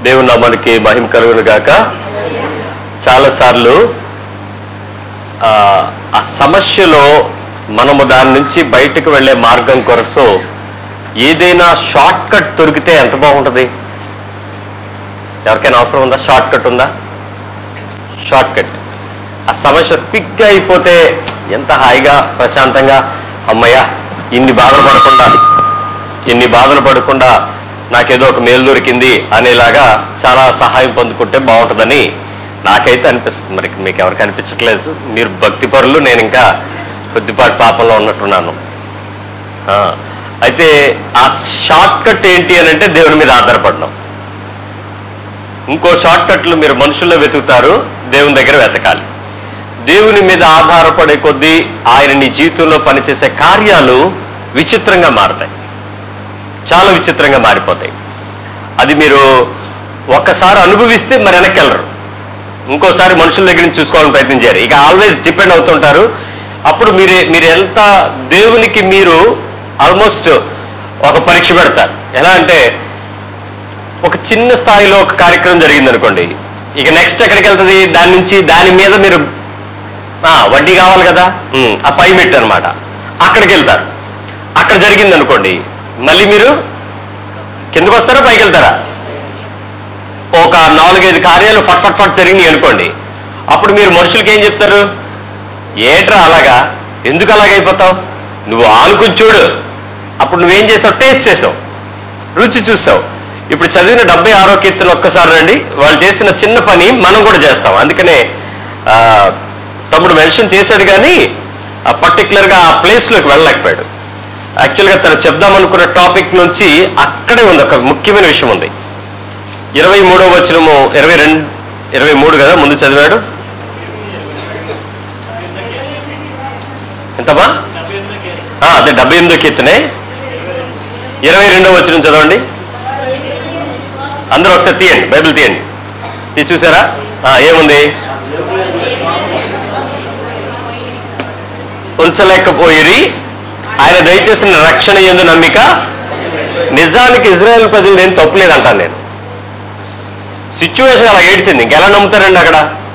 దేవుని నామానికి మహిమ కలుగును గాక చాలాసార్లు ఆ, ఆ సమస్యలో మనము దాని నుంచి బయటకు వెళ్ళే మార్గం కొరకు ఏదైనా షార్ట్ కట్ దొరికితే ఎంత బాగుంటుంది ఎవరికైనా అవసరం ఉందా షార్ట్ కట్ ఉందా షార్ట్ కట్ ఆ సమస్య క్విక్గా అయిపోతే ఎంత హాయిగా ప్రశాంతంగా అమ్మయ్య ఇన్ని బాధలు పడకుండా ఇన్ని బాధలు పడకుండా నాకేదో ఒక మేలు దొరికింది అనేలాగా చాలా సహాయం పొందుకుంటే బాగుంటుందని నాకైతే అనిపిస్తుంది మరి మీకు ఎవరికి అనిపించట్లేదు మీరు భక్తి పరులు నేను ఇంకా కొద్దిపాటి పాపంలో ఉన్నట్టున్నాను ఆ, అయితే ఆ షార్ట్ కట్ ఏంటి అని అంటే దేవుని మీద ఆధారపడడం ఇంకో షార్ట్ కట్లు మీరు మనుషుల్లో వెతుకుతారు దేవుని దగ్గర వెతకాలి దేవుని మీద ఆధారపడే కొద్దీ ఆయన నీ జీవితంలో పనిచేసే కార్యాలు విచిత్రంగా మారతాయి చాలా విచిత్రంగా మారిపోతాయి అది మీరు ఒక్కసారి అనుభవిస్తే మరి వెనక్కి వెళ్ళరు ఇంకోసారి మనుషుల దగ్గర నుంచి చూసుకోవాలని ప్రయత్నం చేయరు ఇక ఆల్వేస్ డిపెండ్ అవుతుంటారు అప్పుడు మీరు మీరు ఎంత దేవునికి మీరు ఆల్మోస్ట్ ఒక పరీక్ష పెడతారు ఎలా అంటే ఒక చిన్న స్థాయిలో ఒక కార్యక్రమం జరిగింది అనుకోండి ఇక నెక్స్ట్ ఎక్కడికి వెళ్తుంది దాని నుంచి దాని మీద మీరు ఆ, వడ్డీ కావాలి కదా ఉమ్, ఆ పై మెట్టు అనమాట అక్కడికి వెళ్తారు అక్కడ జరిగింది అనుకోండి మళ్ళీ మీరు కిందకు వస్తారా పైకి వెళ్తారా ఒక నాలుగైదు కార్యాలు ఫట్ ఫట్ ఫట్ జరిగినాయి అనుకోండి అప్పుడు మీరు మనుషులకి ఏం చెప్తారు ఏట్రా అలాగా ఎందుకు అలాగైపోతావు నువ్వు ఆనుకుని చూడు అప్పుడు నువ్వేం చేసావు టేస్ట్ చేసావు రుచి చూసావు ఇప్పుడు చదివిన డెబ్బై ఆరో కీర్తన ఒక్కసారి రండి వాళ్ళు చేసిన చిన్న పని మనం కూడా చేస్తాం అందుకనే ఆ, తమ్ముడు మెన్షన్ చేశాడు కానీ ఆ పర్టికులర్ గా ఆ ప్లేస్ లోకి వెళ్ళలేకపోయాడు యాక్చువల్ గా తను చెప్దామనుకున్న టాపిక్ నుంచి అక్కడే ఉంది ఒక ముఖ్యమైన విషయం ఉంది ఇరవై మూడో వచనము ఇరవై రెండు ఇరవై మూడు కదా ముందు చదివాడు ఎంతమా ఆ, అదే డెబ్బై ఎనిమిదో కీర్తనే ఇరవై రెండో వచనం చదవండి అందరూ ఒకసారి తీయండి బైబిల్ తీయండి ఇది చూసారా ఆ, ఏముంది ఉంచలేకపోయిరి ఆయన దయచేసిన రక్షణ ఎందు నమ్మిక నిజానికి ఇజ్రాయెల్ ప్రజలు నేను తప్పులేదంటాను నేను సిచ్యువేషన్ అలా ఏడ్చింది ఇంకెలా నమ్ముతారండి అక్కడ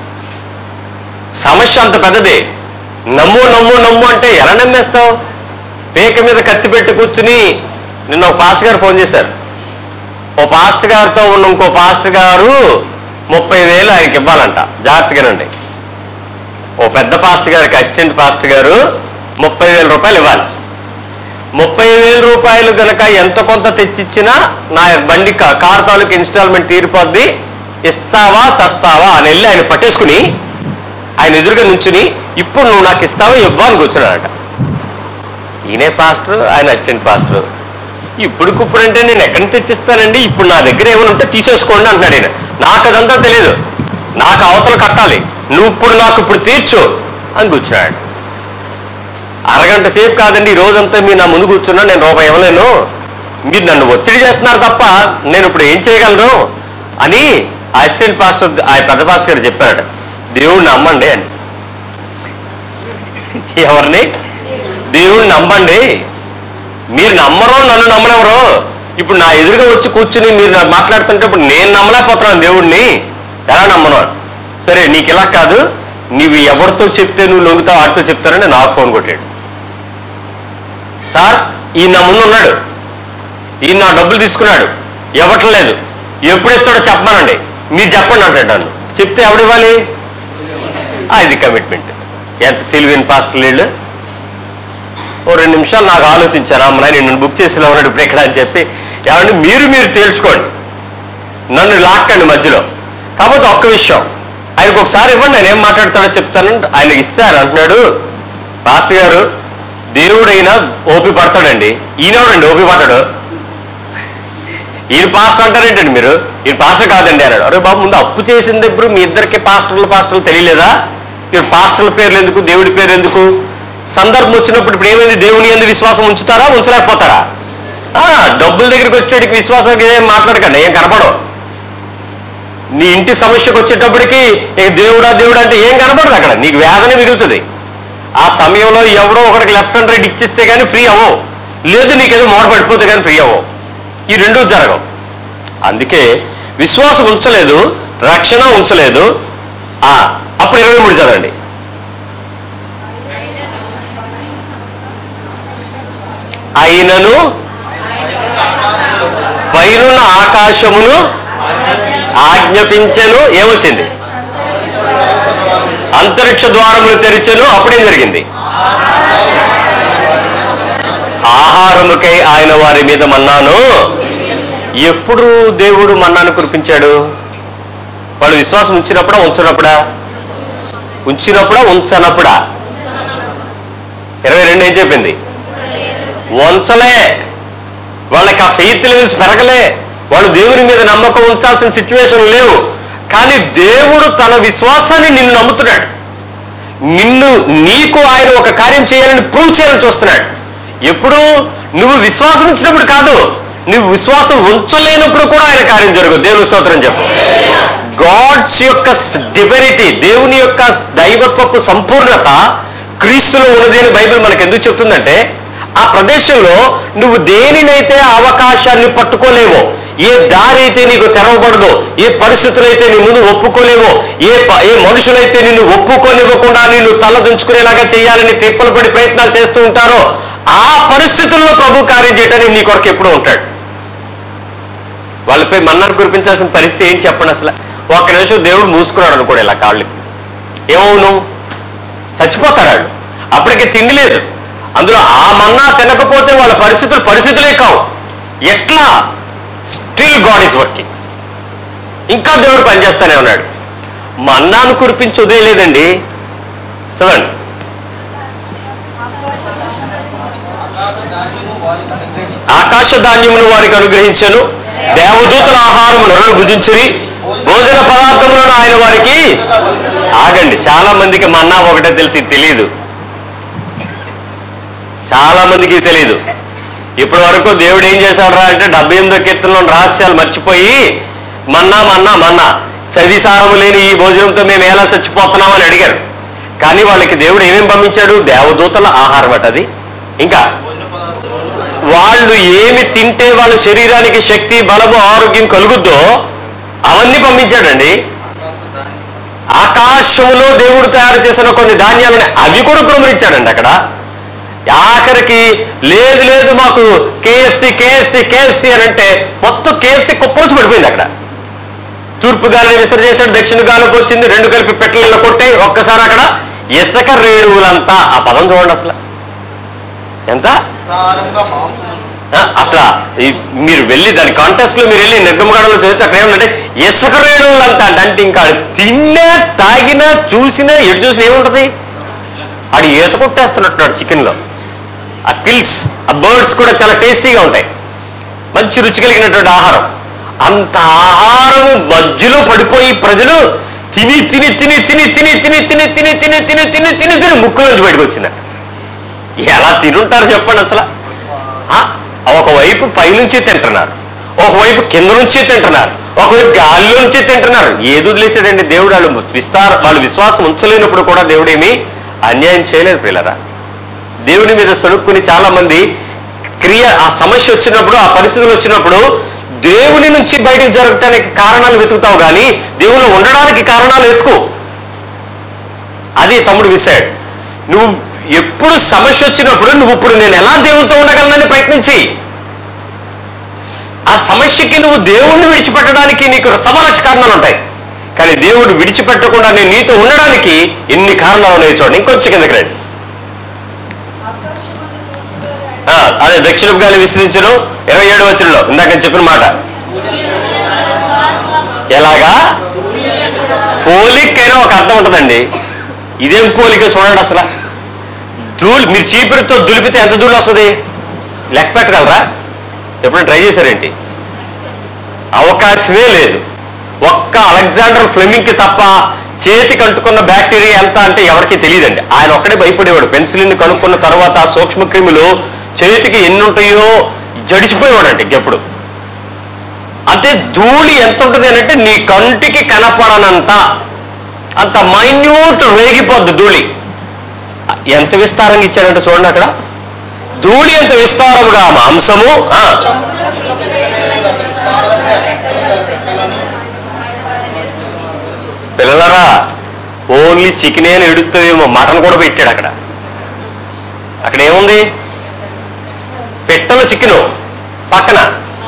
సమస్య అంత పెద్దది నమ్ము నమ్ము నమ్ము అంటే ఎలా నమ్మేస్తావు పేక మీద కత్తి పెట్టి కూర్చుని నిన్న ఒక పాస్టర్ గారు ఫోన్ చేశారు ఓ పాస్టర్ గారితో ఉన్న ఇంకో పాస్టర్ గారు ముప్పై వేలు ఆయనకి ఇవ్వాలంట జాగ్రత్తగానండి ఓ పెద్ద పాస్టర్ గారికి అసిస్టెంట్ పాస్టర్ గారు ముప్పై వేల రూపాయలు ఇవ్వాలి ముప్పై వేల రూపాయలు గనక ఎంత కొంత తెచ్చిచ్చినా నా బండి కా- కార్ తాలూకు ఇన్స్టాల్మెంట్ తీరిపోద్ది ఇస్తావా చస్తావా అని వెళ్ళి ఆయన పట్టేసుకుని ఆయన ఎదురుగా నుంచుని ఇప్పుడు నువ్వు నాకు ఇస్తావా ఇవ్వా అని కూర్చున్నాడట ఈయనే పాస్టర్ ఆయన అసిస్టెంట్ పాస్టర్ ఇప్పుడు కుప్పుడు అంటే నేను ఎక్కడి నుంచి తెచ్చిస్తానండి ఇప్పుడు నా దగ్గర ఏమైనా ఉంటే తీసేసుకోండి అంటున్నాడు ఈయన నాకు అదంతా తెలియదు నాకు అవతల కట్టాలి నువ్వు ఇప్పుడు నాకు ఇప్పుడు తీర్చు అని కూర్చున్నాడు అరగంట సేపు కాదండి ఈ రోజంతా మీరు నా ముందు కూర్చున్నా నేను రూపాయి ఇవ్వలేను మీరు నన్ను ఒత్తిడి చేస్తున్నారు తప్ప నేను ఇప్పుడు ఏం చేయగలను అని ఆ అసిస్టెంట్ పాస్టర్ ఆ పెద్ద పాస్టర్ గారు చెప్పాడు దేవుణ్ణి నమ్మండి అని ఎవరిని దేవుణ్ణి నమ్మండి మీరు నమ్మరో నన్ను నమ్మనెవరో ఇప్పుడు నా ఎదురుగా వచ్చి కూర్చుని మీరు నాకు మాట్లాడుతుంటే ఇప్పుడు నేను నమ్మలేకపోతున్నాను దేవుణ్ణి ఎలా నమ్మను అని. సరే నీకు ఇలా కాదు నీవు ఎవరితో చెప్తే నువ్వు లొంగుతావు వాడితో చెప్తారని నాకు ఫోన్ కొట్టాడు సార్ ఈయన నా ముందు ఉన్నాడు ఈయన నా డబ్బులు తీసుకున్నాడు ఇవ్వట్లేదు ఎప్పుడు ఇస్తాడో చెప్పమనండి మీరు చెప్పండి అంటాడు నన్ను చెప్తే ఎవడివ్వాలి ఆ, ఇది కమిట్మెంట్ ఎంత తెలివైన పాస్టర్ వీళ్ళు ఓ రెండు నిమిషాలు నాకు ఆలోచించాను అమ్మ నాయన నన్ను బుక్ చేసిన ఉన్నాడు ఇప్పుడు ఎక్కడ అని చెప్పి ఏమంటే మీరు మీరు తేల్చుకోండి నన్ను లాక్కండి మధ్యలో కాకపోతే ఒక్క విషయం ఆయనకు ఒకసారి ఇవ్వండి ఆయన ఏం మాట్లాడతాడో చెప్తాను ఆయనకి ఇస్తారు అంటున్నాడు పాస్టర్ గారు దేవుడైనా ఓపి పడతాడండి ఈయనవడండి ఓపి పడతాడు ఈయన పాస్టర్ అంటారేంటండి మీరు ఈయన పాస్టర్ కాదండి అన్నాడు అరే బాబు ముందు అప్పు చేసింది ఇప్పుడు మీ ఇద్దరికి పాస్టర్లు పాస్టర్లు తెలియలేదా ఇప్పుడు పాస్టర్ల పేర్లు ఎందుకు దేవుడి పేరు ఎందుకు సందర్భం వచ్చినప్పుడు ఇప్పుడు ఏమైంది దేవుని ఎందుకు విశ్వాసం ఉంచుతారా ఉంచలేకపోతారా ఆ, డబ్బుల దగ్గరికి వచ్చేటికి విశ్వాసం ఏం మాట్లాడకండి ఏం కనపడవు నీ ఇంటి సమస్యకు వచ్చేటప్పటికి ఇక దేవుడా దేవుడా అంటే ఏం కనపడదు అక్కడ నీకు వేదన మిగులుతుంది ఆ సమయంలో ఎవడో ఒకడికి లెఫ్ట్ అండ్ రైట్ ఇచ్చిస్తే కానీ ఫ్రీ అవ్వవు లేదు నీకేదో మూట పడిపోతే కానీ ఫ్రీ అవ్వవు ఈ రెండూ జరగవు అందుకే విశ్వాసం ఉంచలేదు రక్షణ ఉంచలేదు ఆ అప్పుడు ఇరవై మూడు చదవండి అయినను పైనున్న ఆకాశమును ఆజ్ఞాపించను ఏమొచ్చింది అంతరిక్ష ద్వారములు తెరిచెను అప్పుడేం జరిగింది ఆహారముకై ఆయన వారి మీద మన్నాను ఎప్పుడు దేవుడు మన్నాను కురిపించాడు వాళ్ళు విశ్వాసం ఉంచినప్పుడా ఉంచినప్పుడా ఉంచినప్పుడా ఉంచనప్పుడా ఇరవై రెండు ఏం చెప్పింది ఉంచలే వాళ్ళకి ఆ ఫెయిత్ లెవెల్స్ పెరగలే వాళ్ళు దేవుని మీద నమ్మకం ఉంచాల్సిన సిచ్యువేషన్ లేవు కానీ దేవుడు తన విశ్వాసాన్ని నిన్ను నమ్ముతున్నాడు నిన్ను నీకు ఆయన ఒక కార్యం చేయాలని ప్రూవ్ చేయాలని చూస్తున్నాడు ఎప్పుడు నువ్వు విశ్వాసం ఉంచినప్పుడు కాదు నువ్వు విశ్వాసం ఉంచలేనప్పుడు కూడా ఆయన కార్యం జరగదు దేవుని స్తోత్రం చెప్పు గాడ్స్ యొక్క డివెనిటీ దేవుని యొక్క దైవత్వపు సంపూర్ణత క్రీస్తులో ఉన్నది అని బైబిల్ మనకు ఎందుకు చెప్తుందంటే ఆ ప్రదేశంలో నువ్వు దేనినైతే ఆ అవకాశాన్ని పట్టుకోలేవో ఏ దారి అయితే నీకు తెరవబడదో ఏ పరిస్థితులైతే నీ ముందు ఒప్పుకోలేవో ఏ ప- ఏ మనుషులైతే నిన్ను ఒప్పుకోనివ్వకుండా నిన్ను తలదించుకునేలాగా చేయాలని తిప్పలు పడి ప్రయత్నాలు చేస్తూ ఉంటారో ఆ పరిస్థితుల్లో ప్రభు కార్యం చేయడానికి నీ కొరకు ఎప్పుడూ ఉంటాడు వాళ్ళపై మన్నాను కురిపించాల్సిన పరిస్థితి ఏం చెప్పండి అసలు ఒక్క నిమిషం దేవుడు మూసుకున్నాడు అనుకోడు ఇలా కాళ్ళు ఏమవును చచ్చిపోతారు వాళ్ళు అప్పటికే తిండి లేదు అందులో ఆ మన్నా తినకపోతే వాళ్ళ పరిస్థితులు పరిస్థితులే కావు ఎట్లా స్టిల్ గాడ్ ఈస్ వర్కింగ్ ఇంకా దేవుడు పనిచేస్తానే ఉన్నాడు మన్నాను కురిపించి వదిలేదండి చదవండి ఆకాశ ధాన్యమును వారికి అనుగ్రహించను దేవదూతల ఆహారము నరులు భుజించిరి భోజన పదార్థములను ఆయన వారికి ఆగండి చాలా మందికి మన్నా ఒకటే తెలిసి తెలియదు చాలా మందికి తెలియదు ఇప్పటి వరకు దేవుడు ఏం చేశాడు అంటే డెబ్బై ఎనిమిదో కీర్తనలో రహస్యాలు మర్చిపోయి మన్నా మన్నా మన్నా చవిసారము లేని ఈ భోజనంతో మేము ఎలా చచ్చిపోతున్నామని అడిగారు కానీ వాళ్ళకి దేవుడు ఏమేం పంపించాడు దేవదూతల ఆహారం అట అది ఇంకా వాళ్ళు ఏమి తింటే వాళ్ళ శరీరానికి శక్తి బలము ఆరోగ్యం కలుగుద్దో అవన్నీ పంపించాడండి ఆకాశంలో దేవుడు తయారు చేసిన కొన్ని ధాన్యాలని అవి కూడా కురుమరించాడండి అక్కడ ఆఖరికి లేదు లేదు మాకు కేఎఫ్సి కేఎఫ్సి కేఎఫ్సి అని అంటే మొత్తం కేఎఫ్సి కుప్పొచ్చి పడిపోయింది అక్కడ తూర్పు గాలిని విసరి చేశాడు దక్షిణ గాలికి వచ్చింది రెండు కలిపి పెట్టలలో కొట్టాయి ఒక్కసారి అక్కడ ఇసుక రేణువులంతా ఆ పదం చూడండి అసలు ఎంత ప్రారంభ మాంసమును ఆ, అసలు ఈ మీరు వెళ్ళి దాని కాంటెస్ట్ లో మీరు వెళ్ళి నిర్గమగడలో చదివితే అక్కడ ఏమంటే ఇసుక రేణువులంతా అంటే అంటే ఇంకా తిన్నా తాగినా చూసినా ఎటు చూసినా ఏముంటది ఆడు ఈత కొట్టేస్తున్నట్టున్నాడు చికెన్ లో ఆ పిల్స్ ఆ బర్డ్స్ కూడా చాలా టేస్టీగా ఉంటాయి మంచి రుచి కలిగినటువంటి ఆహారం అంత ఆహారము మధ్యలో పడిపోయి ప్రజలు తిని తిని తిని తిని తిని తిని తిని తిని తిని తిని తిని తిని తిని ముక్కులోంచి బయటకు వచ్చింది ఎలా తినుంటారు చెప్పండి అసలు ఆ, ఒకవైపు పైనుంచి తింటున్నారు ఒకవైపు కింద నుంచి తింటున్నారు ఒకవైపు గాలిలో నుంచి తింటున్నారు ఏది వదిలేసాడండి దేవుడు వాళ్ళు విస్తార వాళ్ళు విశ్వాసం ఉంచలేనప్పుడు కూడా దేవుడేమి అన్యాయం చేయలేదు పిల్లరా దేవుని మీద సొనుక్కుని చాలా మంది క్రియ ఆ సమస్య వచ్చినప్పుడు ఆ పరిస్థితులు వచ్చినప్పుడు దేవుని నుంచి బయటకు జరగటానికి కారణాలు వెతుకుతావు కానీ దేవుని ఉండడానికి కారణాలు వెతుకు అది తమ్ముడు విసాడు నువ్వు ఎప్పుడు సమస్య వచ్చినప్పుడు నువ్వు ఇప్పుడు నేను ఎలా దేవునితో ఉండగలనని ప్రయత్నించి ఆ సమస్యకి నువ్వు దేవుణ్ణి విడిచిపెట్టడానికి నీకు సమలక్ష కారణాలు ఉంటాయి కానీ దేవుడు విడిచిపెట్టకుండా నేను నీతో ఉండడానికి ఎన్ని కారణాలు ఉన్నాయో చూడండి ఇంకొంచెం కిందకి రండి ఆ, అదే దక్షిణపు గాలి విస్తరించను ఇరవై ఏడు వచనంలో ఇందాక నేను చెప్పిన మాట ఎలాగా పోలికైనా ఒక అర్థం ఉంటుందండి ఇదేం పోలిక చూడండి అసలు ధూళి మీరు చీపురుతో దులిపితే ఎంత ధూళి వస్తుంది లెక్క పెట్టగలరా ఎప్పుడైనా ట్రై చేశారేంటి అవకాశమే లేదు ఒక్క అలెగ్జాండర్ ఫ్లెమింగ్ కి తప్ప చేతికి అంటుకున్న బ్యాక్టీరియా ఎంత అంటే ఎవరికీ తెలియదండి ఆయన ఒక్కడే భయపడేవాడు పెన్సిలిన్ కనుక్కున్న తర్వాత ఆ సూక్ష్మక్రిములు చేతికి ఎన్ని ఉంటాయో జడిసిపోయేవాడంటే ఇంకెప్పుడు అంటే ధూళి ఎంత ఉంటుంది అని అంటే నీ కంటికి కనపడనంత అంత మైన్యూట్ రేగిపోద్ది ధూళి ఎంత విస్తారంగా ఇచ్చాడంటే చూడండి అక్కడ ధూళి ఎంత విస్తారముగా మాంసము ఆ, ఓన్లీ చికెనే అని ఎడుస్తావేమో మటన్ కూడా పెట్టాడు అక్కడ అక్కడ ఏముంది పెట్టలో చికెను పక్కన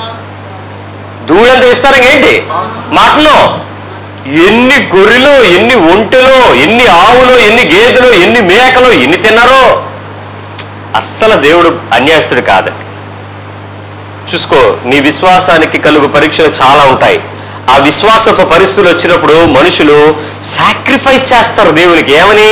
ధూళంత విస్తారం ఏంటి మటను ఎన్ని గొర్రెలు ఎన్ని ఒంటెలు ఎన్ని ఆవులు ఎన్ని గేదెలు ఎన్ని మేకలు ఎన్ని తిన్నారో అస్సలు దేవుడు అన్యాయస్తుడు కాదండి చూసుకో నీ విశ్వాసానికి కలుగు పరీక్షలు చాలా ఉంటాయి ఆ విశ్వాసపు పరిస్థితులు వచ్చినప్పుడు మనుషులు సాక్రిఫైస్ చేస్తారు దేవునికి ఏమని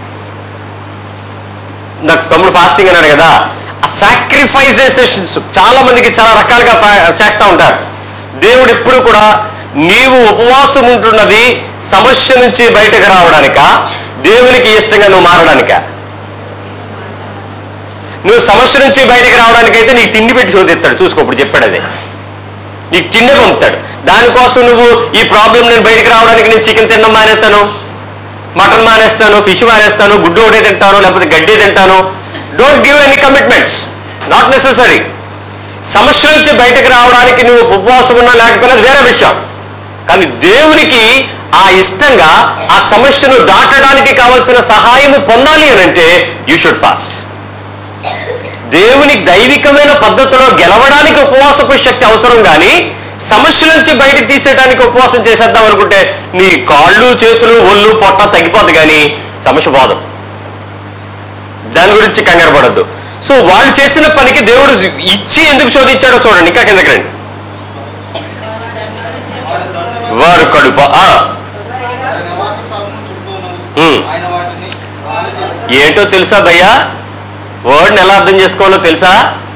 నాకు తమ్ముడు ఫాస్టింగ్ అన్నాడు కదా ఆ సాక్రిఫైజేషన్స్ చాలా మందికి చాలా రకాలుగా ఫా- చేస్తా ఉంటారు దేవుడు ఎప్పుడు కూడా నీవు ఉపవాసం ఉంటున్నది సమస్య నుంచి బయటకు రావడానిక దేవునికి ఇష్టంగా నువ్వు మారడానిక నువ్వు సమస్య నుంచి బయటకు రావడానికైతే నీకు తిండి పెట్టి శోధిస్తాడు చూసుకో ఇప్పుడు చెప్పాడు అదే నీకు తిండి పంపుతాడు దానికోసం నువ్వు ఈ ప్రాబ్లం నేను బయటకు రావడానికి నేను చికెన్ తినడం మానేస్తాను మటన్ మానేస్తాను ఫిష్ మానేస్తాను గుడ్డు ఒకటే తింటాను లేకపోతే గడ్డి తింటాను don't give any commitments not necessary సమస్య నుంచి బయటకు రావడానికి నువ్వు ఉపవాసం ఉన్నా లేకపోయినా అది వేరే విషయం కానీ దేవునికి ఆ ఇష్టంగా ఆ సమస్యను దాటడానికి కావలసిన సహాయము పొందాలి అని అంటే యూ షుడ్ ఫాస్ట్ దేవుని దైవికమైన పద్ధతిలో గెలవడానికి ఉపవాసపు శక్తి అవసరం కానీ సమస్య నుంచి బయటకు తీసేయడానికి ఉపవాసం చేసేద్దాం అనుకుంటే నీ కాళ్ళు చేతులు ఒళ్ళు పొట్ట తగ్గిపోద్ది కానీ సమస్య పోదు దాని గురించి కంగారు పడద్దు సో వాళ్ళు చేసిన పనికి దేవుడు ఇచ్చి ఎందుకు శోధించాడో చూడండి ఇంకా కిందకి రండి వారు కడుప ఆ, వారి నివాస స్థలమును చుట్టూను ఉమ్. ఆయన వాటిని పాలు చేసి ఏంటో తెలుసా భయ్యా వర్డ్ని ఎలా అర్థం చేసుకోవాలో తెలుసా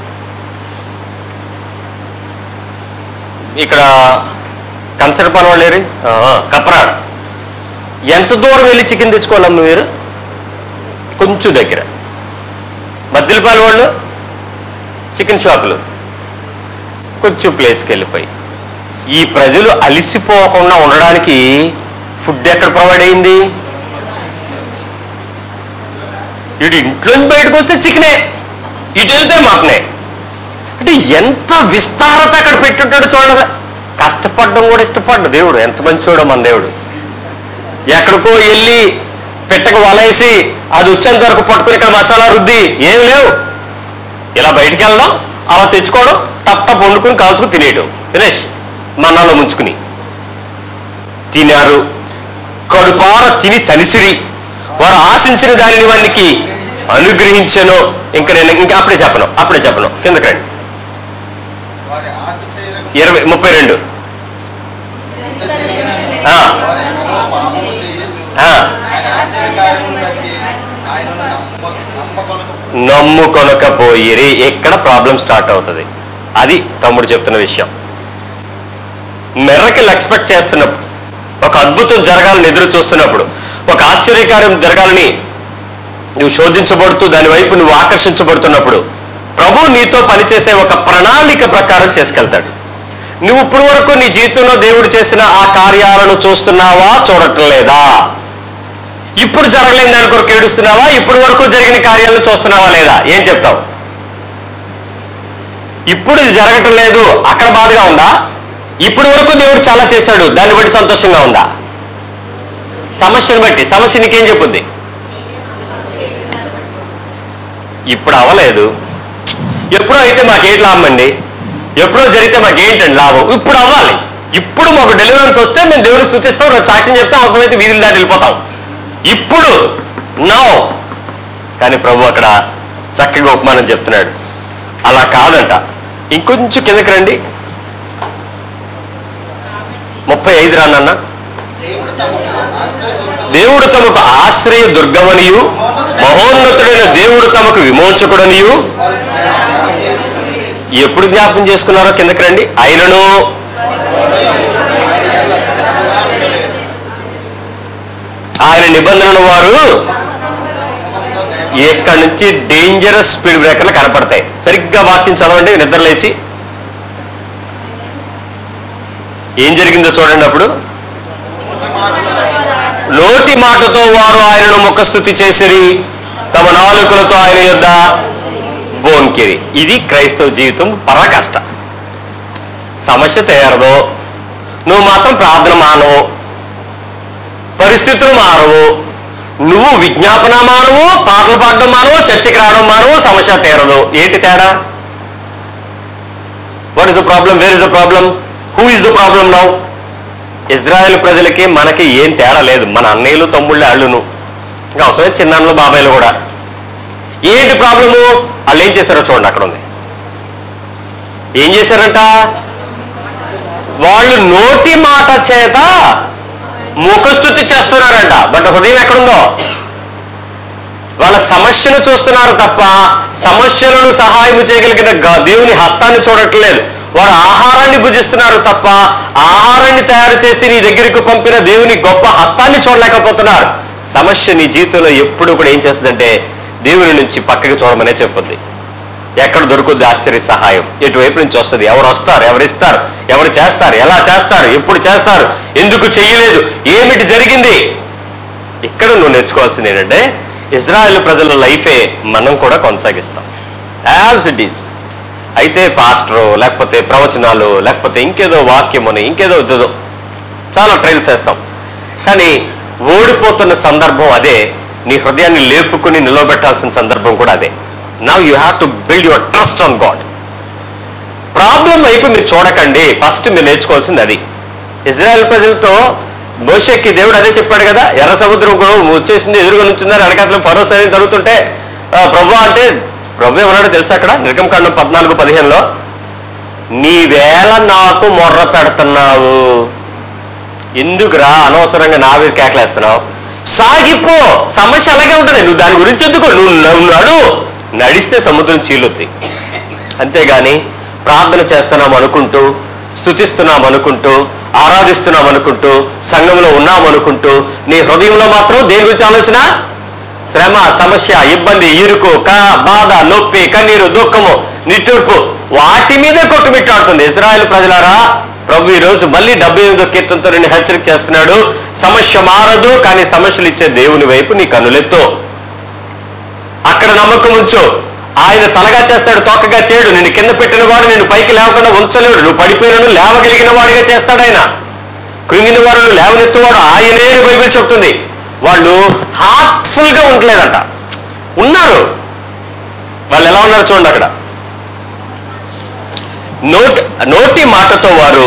ఇక్కడ కంచర పని వాళ్ళు ఏరి? ఆ, కప్రాడ్ ఎంత దూరం వెళ్ళి చికెన్ తెచ్చుకోవాలమ్మ మీరు కొంచెం దగ్గర మద్దిలపాలు వాళ్ళు చికెన్ షాపులు కొంచెం ప్లేస్కి వెళ్ళిపోయి ఈ ప్రజలు అలిసిపోకుండా ఉండడానికి ఫుడ్ ఎక్కడ ప్రొవైడ్ అయింది ఇటు ఇంట్లోంచి బయటకు వస్తే చికెనే ఇటు వెళ్తే మటనే అంటే ఎంత విస్తారత అక్కడ పెట్టుంటాడు చూడగా కష్టపడడం కూడా ఇష్టపడ్డు దేవుడు ఎంత మంచోడో మన దేవుడు ఎక్కడికో వెళ్ళి పెట్టక వలేసి అది వచ్చేంత వరకు పట్టుకుని ఇక్కడ మసాలా రుద్ది ఏం లేవు ఇలా బయటికి వెళ్ళడం అలా తెచ్చుకోవడం టప్ టప్ వండుకుని కాల్చుకుని తినేయడం ఫినిష్ మన్నాలో ముంచుకుని తినారు కడుపార తిని తలిసిరి వారు ఆశించిన దానిని వారికి అనుగ్రహించను ఇంకా నేను ఇంకా అప్పుడే చెప్పను అప్పుడే చెప్పను కిందకి రండి వారి ఆశ చేయడం ఇరవై ముప్పై రెండు ఆ. వారి పాపము చేయొచ్చు ఆ, ఆయన ఆశ్చర్యకార్యములను బట్టి ఆయనను నమ్మ నమ్మకొనక నమ్ముకొనకపోయిరి ఎక్కడ ప్రాబ్లం స్టార్ట్ అవుతుంది అది తమ్ముడు చెప్తున్న విషయం మెర్రకిల్ ఎక్స్పెక్ట్ చేస్తున్నప్పుడు ఒక అద్భుతం జరగాలని ఎదురు చూస్తున్నప్పుడు ఒక ఆశ్చర్యకార్యం జరగాలని నువ్వు శోధించబడుతూ దాని వైపు నువ్వు ఆకర్షించబడుతున్నప్పుడు ప్రభు నీతో పనిచేసే ఒక ప్రణాళిక ప్రకారం చేసుకెళ్తాడు నువ్వు ఇప్పుడు వరకు నీ జీవితంలో దేవుడు చేసిన ఆ కార్యాలను చూస్తున్నావా చూడటం లేదా ఇప్పుడు జరగలేని దాని కొరకు ఏడుస్తున్నావా ఇప్పుడు వరకు జరిగిన కార్యాలను చూస్తున్నావా లేదా ఏం చెప్తావు ఇప్పుడు ఇది జరగటం లేదు అక్కడ బాధగా ఉందా ఇప్పుడు వరకు దేవుడు చాలా చేశాడు దాన్ని బట్టి సంతోషంగా ఉందా సమస్యను బట్టి సమస్య నీకేం చెప్పుద్ది ఇప్పుడు అవ్వలేదు ఎప్పుడో అయితే మాకేంటి లాభం అండి ఎప్పుడో జరిగితే మాకేంటండి లాభం ఇప్పుడు అవ్వాలి ఇప్పుడు మాకు డెలివరెన్స్ వస్తే మేము దేవుడిని సూచిస్తాం రేపు సాక్ష్యం చెప్తాం అవసరమైతే వీధులు దాటి వెళ్ళిపోతాం ఇప్పుడు నో కానీ ప్రభు అక్కడ చక్కగా ఉపమానం చెప్తున్నాడు అలా కాదంట ఇంకొంచెం కిందకి రండి ముప్పై ఐదు రానన్న దేవుడు తమకు ఆశ్రయదుర్గం దేవుడు తమకు ఆశ్రయ దుర్గమనియు మహోన్నతుడైన దేవుడు తమకు విమోచకుడనియు వారు జ్ఞాపకం చేసుకుని ఎప్పుడు జ్ఞాపకం చేసుకున్నారో కిందకి రండి ఆయనను ఆయన నిబంధనలు వారు ఇక్కడి నుంచి డేంజరస్ స్పీడ్ బ్రేకర్లు కనపడతాయి సరిగ్గా వాక్యం చదవండి నిద్ర లేచి ఏం జరిగిందో చూడండి అప్పుడు నోటి మాటతో వారు ఆయనను ముఖస్థుతి చేసిరి తమ నాలుకలతో ఆయన యొద్ద బోంకిరి ఇది క్రైస్తవ జీవితం పరకష్ట సమస్య తయారదు నువ్వు మాత్రం ప్రార్థన మానవు పరిస్థితులు మారవు నువ్వు విజ్ఞాపన మానవు పాటలు పాడడం మానవు చర్చికి రావడం మానవు సమస్య తీరదు ఏంటి తేడా what is the problem where is the problem who is the problem now Israel ప్రజలకి మనకి ఏం తేడా లేదు మన అన్నయ్యలు తమ్ముళ్ళు అళ్ళును ఇంకా అవసరమే చిన్నాన్నలు బాబాయ్లు కూడా ఏంటి ప్రాబ్లము వాళ్ళు ఏం చేశారో చూడండి అక్కడ ఉంది ఏం చేశారంట వాళ్ళు నోటి మాట చేత ముఖస్థుతి చేస్తున్నారంట బట్ హృదయం ఎక్కడుందో వాళ్ళ సమస్యను చూస్తున్నారు తప్ప సమస్యలను సహాయం చేయగలిగిన గ- దేవుని హస్తాన్ని చూడట్లేదు వారు ఆహారాన్ని భుజిస్తున్నారు తప్ప ఆహారాన్ని తయారు చేసి నీ దగ్గరికి పంపిన దేవుని గొప్ప హస్తాన్ని చూడలేకపోతున్నారు సమస్య నీ జీవితంలో ఎప్పుడు కూడా ఏం చేస్తుందంటే దేవుని నుంచి పక్కకి చూడమనే చెప్పుద్ది ఎక్కడ దొరుకుద్ది ఆశ్చర్య సహాయం ఎటువైపు నుంచి వస్తుంది ఎవరు వస్తారు ఎవరు ఇస్తారు ఎవరు చేస్తారు ఎలా చేస్తారు ఎప్పుడు చేస్తారు ఎందుకు చెయ్యలేదు ఏమిటి జరిగింది ఇక్కడ నువ్వు నేర్చుకోవాల్సింది ఏంటంటే ఇజ్రాయెల్ ప్రజల లైఫే మనం కూడా కొనసాగిస్తాం యాజ్ ఇట్ ఈస్ అయితే పాస్టరు లేకపోతే ప్రవచనాలు లేకపోతే ఇంకేదో వాక్యమని ఇంకేదో ఇదో చాలా ట్రైల్స్ చేస్తాం కానీ ఓడిపోతున్న సందర్భం అదే నీ హృదయాన్ని లేపుకుని నిలబెట్టాల్సిన సందర్భం కూడా అదే now you have to build your trust on God problem వైపు మీరు చూడకండి ఫస్ట్ మీరు నేర్చుకోవాల్సింది అది ఇజ్రాయెల్ ప్రజలతో మోషక్కి దేవుడు అదే చెప్పాడు కదా ఎర్ర సముద్రం కూడా వచ్చేసింది ఎదురుగా నుంచున్నారు వెనకాతలు ఫరో సైన్యం జరుగుతుంటే ఆ, ప్రభు అంటే ప్రభు ఏమన్నాడో తెలుసా అక్కడ నిర్గమకాండం పద్నాలుగు పదిహేనులో నీవేళ నాకు మొర్ర పెడుతున్నావు ఎందుకురా అనవసరంగా నా మీద కేకలేస్తున్నావు సాగిపో సమస్య అలాగే ఉంటుంది నువ్వు దాని గురించి ఎందుకు నువ్వు నువ్వు నడు నడిస్తే సముద్రం చీలుద్ది అంతేగాని ప్రార్థన చేస్తున్నాం అనుకుంటూ స్థుతిస్తున్నాం అనుకుంటూ ఆరాధిస్తున్నాం అనుకుంటూ సంఘంలో ఉన్నాం అనుకుంటూ నీ హృదయంలో మాత్రం దేని గురించి ఆలోచన శ్రమ సమస్య ఇబ్బంది ఇరుకు క బాధ నొప్పి కన్నీరు దుఃఖము నిట్టూర్పు వాటి మీదే కొట్టుమిట్టాడుతుంది ఇజ్రాయెల్ ప్రజలారా ప్రభు ఈ రోజు మళ్ళీ డెబ్బై ఎనిమిదో కీర్తనతో నేను హెచ్చరిక చేస్తున్నాడు సమస్య మారదు కానీ సమస్యలు ఇచ్చే దేవుని వైపు నీ కన్నులెత్తు అక్కడ నమ్మకం ఉంచు ఆయన తలగా చేస్తాడు తొక్కగా చేయడు నిన్ను కింద పెట్టిన వాడు నిన్ను పైకి లేవకుండా ఉంచలేడు నువ్వు పడిపోయినను లేవగలిగిన వాడిగా చేస్తాడు ఆయన కృంగిన వారు లేవనెత్తువాడు ఆయనే అని బైబిల్ చెప్తుంది వాళ్ళు హార్ట్ఫుల్ గా ఉండలేదంట ఉన్నారు వాళ్ళు ఎలా ఉన్నారు చూడండి అక్కడ నోటి నోటి మాటతో వారు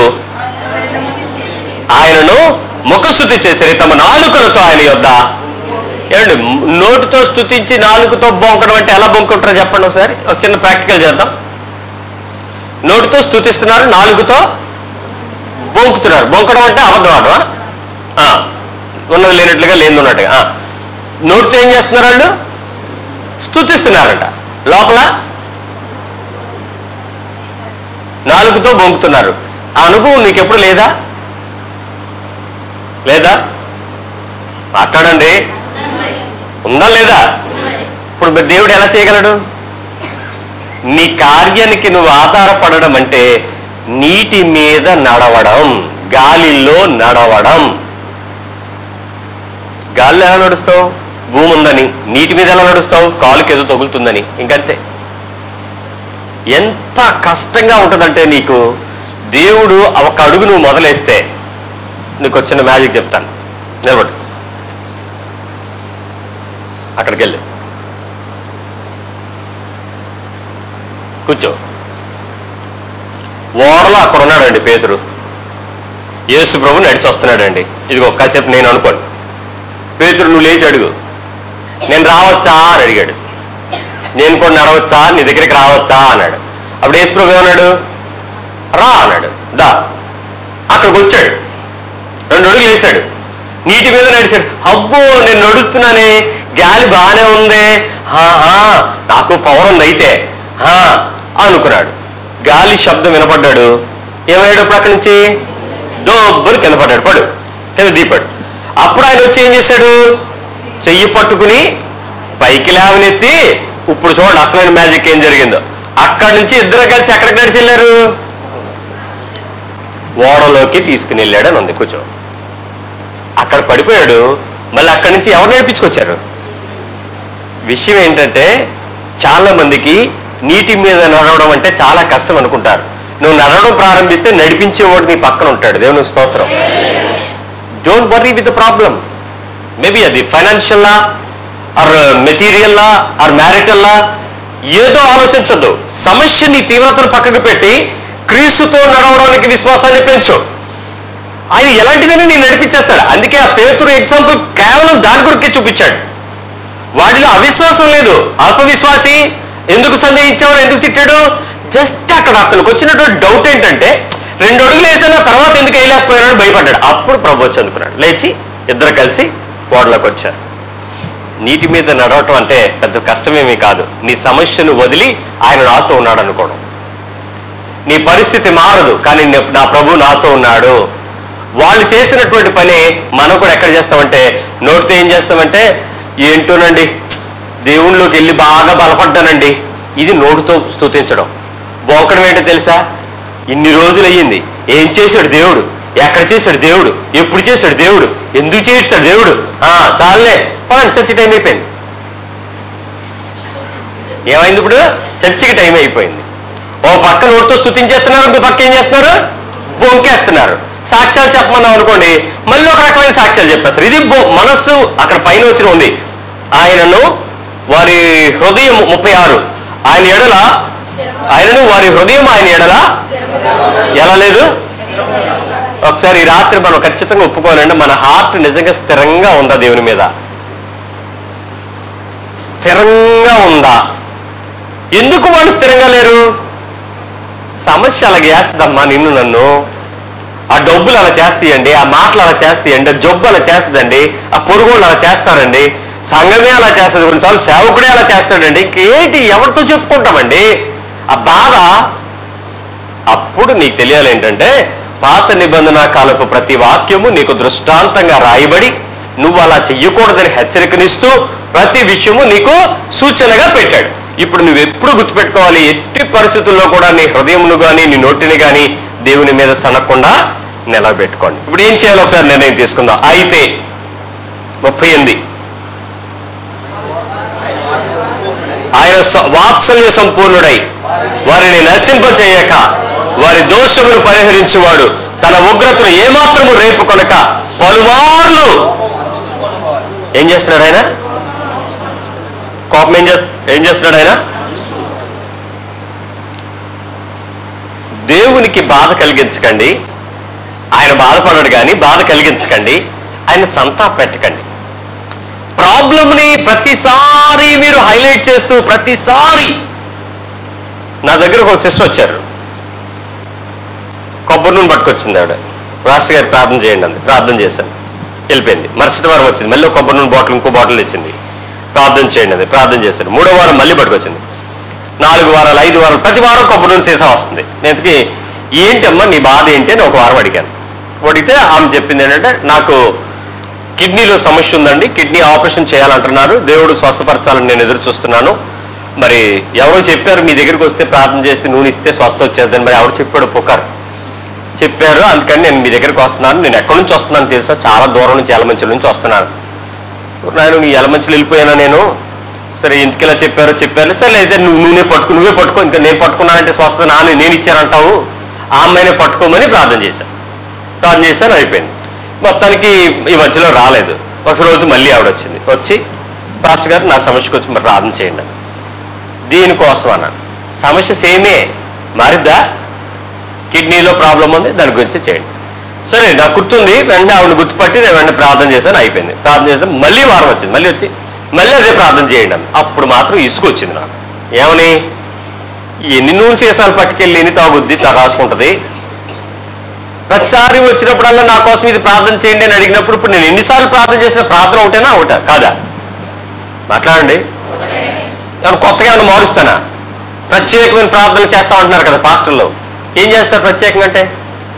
ఆయనను ముఖస్థుతి చేశారు తమ నాలుకలతో ఆయన యొద్ద ఏమండి నోటితో స్థుతించి నాలుగుతో బొంకడం అంటే ఎలా బొంకుంటారో చెప్పండి ఒకసారి ఒక చిన్న ప్రాక్టికల్ చేద్దాం నోటితో స్థుతిస్తున్నారు నాలుగుతో బొంకుతున్నారు బొంకడం అంటే అబద్ధం ఆడవా ఆ, ఉన్నది లేనట్లుగా లేని ఉన్నట్టుగా ఆ. నోటితో ఏం చేస్తున్నారు వాళ్ళు స్థుతిస్తున్నారంట లోపల నాలుగుతో బొంకుతున్నారు ఆ అనుభవం నీకెప్పుడు లేదా లేదా మాట్లాడండి ఉందా లేదా ఇప్పుడు మరి దేవుడు ఎలా చేయగలడు నీ కార్యానికి నువ్వు ఆధారపడడం అంటే నీటి మీద నడవడం గాలిలో నడవడం గాలిలో ఎలా నడుస్తావు భూమి ఉందని నీటి మీద ఎలా నడుస్తావు కాలుకి ఏదో తగులుతుందని ఇంకంతే ఎంత కష్టంగా ఉంటుందంటే నీకు దేవుడు ఒక అడుగు నువ్వు మొదలేస్తే నీకు వచ్చిన మ్యాజిక్ చెప్తాను నిలబడు అక్కడికి వెళ్ళి కూర్చో ఓరలో అక్కడ ఉన్నాడండి పేతురు యేసు ప్రభు నడిచి వస్తున్నాడండి ఇది ఒక్కసేపు నేను అనుకోను పేతురు నువ్వు లేచి అడుగు నేను రావచ్చా అని అడిగాడు నేను కూడా నడవచ్చా నీ దగ్గరికి రావచ్చా అన్నాడు అప్పుడు యేసు ప్రభు ఏమన్నాడు రా అన్నాడు దా అక్కడికి వచ్చాడు రెండు అడుగులు వేశాడు నీటి మీద నడిచాడు అబ్బో నేను నడుస్తున్నానే గాలి బాగానే ఉంది ఆహా నాకు పవర్ ఉంది అయితే హా అనుకున్నాడు గాలి శబ్దం వినపడ్డాడు ఏమయ్యాడు అప్పుడు అక్కడి నుంచి దోబ్బుని కింద పడ్డాడు పడు కింద దీపాడు అప్పుడు ఆయన వచ్చి ఏం చేశాడు చెయ్యి పట్టుకుని పైకి లేవనెత్తి ఇప్పుడు చూడండి అసలైన మ్యాజిక్ ఏం జరిగిందో అక్కడి నుంచి ఇద్దరు కలిసి ఎక్కడికి నడిచి వెళ్ళారు ఓడలోకి తీసుకుని వెళ్ళాడు అని ఉంది కూర్చో అక్కడ పడిపోయాడు మళ్ళీ అక్కడి నుంచి ఎవరు నడిపించుకొచ్చారు విషయం ఏంటంటే చాలా మందికి నీటి మీద నడవడం అంటే చాలా కష్టం అనుకుంటారు నువ్వు నడవడం ప్రారంభిస్తే నడిపించేవాడు నీ పక్కన ఉంటాడు దేవుని స్తోత్రం don't worry with the problem maybe అది ఫైనాన్షియల్లా ఆర్ మెటీరియల్లా ఆర్ మ్యారిటల్లా ఏదో ఆలోచించద్దు సమస్య నీ తీవ్రతను పక్కకు పెట్టి క్రీస్తుతో నడవడానికి విశ్వాసాన్ని పెంచు ఆయన ఎలాంటిదని నేను నడిపించేస్తాడు అందుకే ఆ పేతురు ఎగ్జాంపుల్ కేవలం దాని కొరకే చూపించాడు వాడిలో అవిశ్వాసం లేదు అల్పవిశ్వాసి ఎందుకు సందేహించావు ఎందుకు తిట్టాడు జస్ట్ అక్కడ అతనికి వచ్చినటువంటి డౌట్ ఏంటంటే రెండు అడుగులు వేసినా తర్వాత ఎందుకు వేయలేకపోయాడని భయపడ్డాడు అప్పుడు ప్రభు చదువుకున్నాడు లేచి ఇద్దరు కలిసి ఓడలోకి వచ్చారు నీటి మీద నడవటం అంటే పెద్ద కష్టమేమీ కాదు నీ సమస్యను వదిలి ఆయన నాతో ఉన్నాడు అనుకోవడం నీ పరిస్థితి మారదు కానీ నే- నా ప్రభు నాతో ఉన్నాడు వాళ్ళు చేసినటువంటి పని మనం కూడా ఎక్కడ చేస్తామంటే నోటితో ఏం చేస్తామంటే ఏంటోనండి దేవుళ్ళలోకి వెళ్ళి బాగా బలపడ్డానండి ఇది నోటితో స్తుతించడం బోకడం ఏంటో తెలుసా ఇన్ని రోజులు అయ్యింది ఏం చేశాడు దేవుడు ఎక్కడ చేశాడు దేవుడు ఎప్పుడు చేశాడు దేవుడు ఎందుకు చేస్తాడు దేవుడు ఆ చాలే పదండి చర్చి టైం అయిపోయింది ఏమైంది ఇప్పుడు చర్చికి టైం అయిపోయింది ఓ పక్క నోటితో స్తుతించేస్తున్నారు ఇంకో పక్క ఏం చేస్తున్నారు బొంకేస్తున్నారు సాక్ష్యాలు చెప్పమన్నాం అనుకోండి మళ్ళీ ఒక రకమైన సాక్ష్యాలు చెప్పేస్తారు ఇది బొ- మనస్సు అక్కడ పైన వచ్చిన ఉంది ఆయనను వారి హృదయం ముప్పై ఆరు ఆయన ఎడల ఆయనను వారి హృదయం ఆయన ఎడల ఎలా లేదు ఒకసారి ఈ రాత్రి మనం ఖచ్చితంగా ఒప్పుకోవాలంటే మన హార్ట్ నిజంగా స్థిరంగా ఉందా దేవుని మీద స్థిరంగా ఉందా ఎందుకు వాళ్ళు స్థిరంగా లేరు సమస్య అలాగే చేస్తుందమ్మా నిన్ను నన్ను ఆ డబ్బులు అలా చేస్తాయండి ఆ మాటలు అలా చేస్తాయండి ఆ జబ్బు అలా చేస్తుందండి ఆ పొరుగులు అలా చేస్తారండి సంఘమే అలా చేస్తుంది కొన్నిసార్లు సేవకుడే అలా చేస్తాడండి ఇంకేంటి ఎవరితో చెప్పుకుంటామండి ఆ బాధ అప్పుడు నీకు తెలియాలి ఏంటంటే పాత నిబంధన కాలపు ప్రతి వాక్యము నీకు దృష్టాంతంగా రాయబడి నువ్వు అలా చెయ్యకూడదని హెచ్చరికనిస్తూ ప్రతి విషయము నీకు సూచనగా పెట్టాడు ఇప్పుడు నువ్వు ఎప్పుడు గుర్తుపెట్టుకోవాలి ఎట్టి పరిస్థితుల్లో కూడా నీ హృదయమును గాని నీ నోటిని గాని దేవుని మీద సనకుండా నిలబెట్టుకోండి ఇప్పుడు ఏం చేయాలో ఒకసారి నిర్ణయం తీసుకుందాం అయితే ముప్పై ఎనిమిది ఆయన స- వాత్సల్య సంపూర్ణుడై వారిని నశింపచేయక వారి దోషమును పరిహరించువాడు తన ఉగ్రతను ఏమాత్రము రేపు కొనక పలుమార్లు ఏం చేస్తున్నాడు ఆయన కోపం ఏం చేస్త ఏం చేస్తున్నాడు ఆయన దేవునికి బాధ కలిగించకండి ఆయన బాధపడడు కానీ బాధ కలిగించకండి ఆయన సంతాప పెట్టకండి ప్రాబ్లంని ప్రతిసారి మీరు హైలైట్ చేస్తూ ప్రతిసారి నా దగ్గర ఒక సిస్టర్ వచ్చారు కొబ్బరి నూనె పట్టుకొచ్చింది ఆవిడ రాష్ట్ర గారు ప్రార్థన చేయండి అంది ప్రార్థన చేశాను వెళ్ళిపోయింది మరుసటి వారం వచ్చింది మళ్ళీ ఒక కొబ్బరి నూనె బాటిల్ ఇంకో బాటిల్ ఇచ్చింది ప్రార్థన చేయండి అంది ప్రార్థన చేశాను మూడో వారం మళ్ళీ పట్టుకొచ్చింది నాలుగు వారాలు ఐదు వారాలు ప్రతి వారం కొబ్బరి నూనె సీసా వస్తుంది నేను ఏంటమ్మా నీ బాధ ఏంటి అని ఒక వారం అడిగాను అడిగితే ఆమె చెప్పింది ఏంటంటే నాకు కిడ్నీలో సమస్య ఉందండి కిడ్నీ ఆపరేషన్ చేయాలంటున్నారు దేవుడు స్వస్థపరచాలని నేను ఎదురు చూస్తున్నాను మరి ఎవరో చెప్పారు మీ దగ్గరికి వస్తే ప్రార్థన చేసి నూనె ఇస్తే స్వస్థ వచ్చేదని మరి ఎవరు చెప్పాడు పుకారు చెప్పారు అందుకని నేను మీ దగ్గరికి వస్తున్నాను నేను ఎక్కడి నుంచి వస్తున్నాను తెలుసా చాలా దూరం నుంచి ఎలమంచుల నుంచి వస్తున్నాను నేను నీ ఎలమంచులు వెళ్ళిపోయానా నేను సరే ఎందుకు ఇలా చెప్పారో చెప్పారు సరే అయితే నువ్వు నూనె పట్టుకు నువ్వే పట్టుకో ఇంకా నేను పట్టుకున్నానంటే స్వస్థ నాన్న నేను ఇచ్చానంటావు ఆ అమ్మాయినే పట్టుకోమని ప్రార్థన చేశాను ప్రార్థన చేశాను అయిపోయింది మొత్తానికి ఈ మధ్యలో రాలేదు ఒక రోజు మళ్ళీ ఆవిడ వచ్చింది వచ్చి పాస్టర్ గారు నా సమస్యకు వచ్చి మరి ప్రార్థన చేయండి అని. దీనికోసం అన్నాను సమస్య సేమే మారిద్దా కిడ్నీలో ప్రాబ్లం ఉంది దాని గురించి చేయండి సరే నాకు గుర్తుంది వెంటనే ఆవిడ గుర్తుపట్టి నేను వెంటనే ప్రార్థన చేశాను అయిపోయింది ప్రార్థన చేస్తే మళ్ళీ వారం వచ్చింది మళ్ళీ వచ్చి మళ్ళీ అదే ప్రార్థన చేయండి అని అప్పుడు మాత్రం ఇసుకు వచ్చింది నాకు ఏమని ఎన్ని నూనె సీసాలు పట్టుకెళ్ళి ఎన్ని తాగుద్ది తా రాసుకుంటది ప్రతిసారి వచ్చినప్పుడల్లా నా కోసం ఇది ప్రార్థన చేయండి అని అడిగినప్పుడు ఇప్పుడు నేను ఎన్నిసార్లు ప్రార్థన చేసిన ప్రార్థన ఒకటేనా ఒకటా కాదా మాట్లాడండి నేను కొత్తగా ఏమైనా మారుస్తానా ప్రత్యేకమైన ప్రార్థన చేస్తా ఉంటున్నారు కదా పాస్టర్లు ఏం చేస్తారు ప్రత్యేకంగా అంటే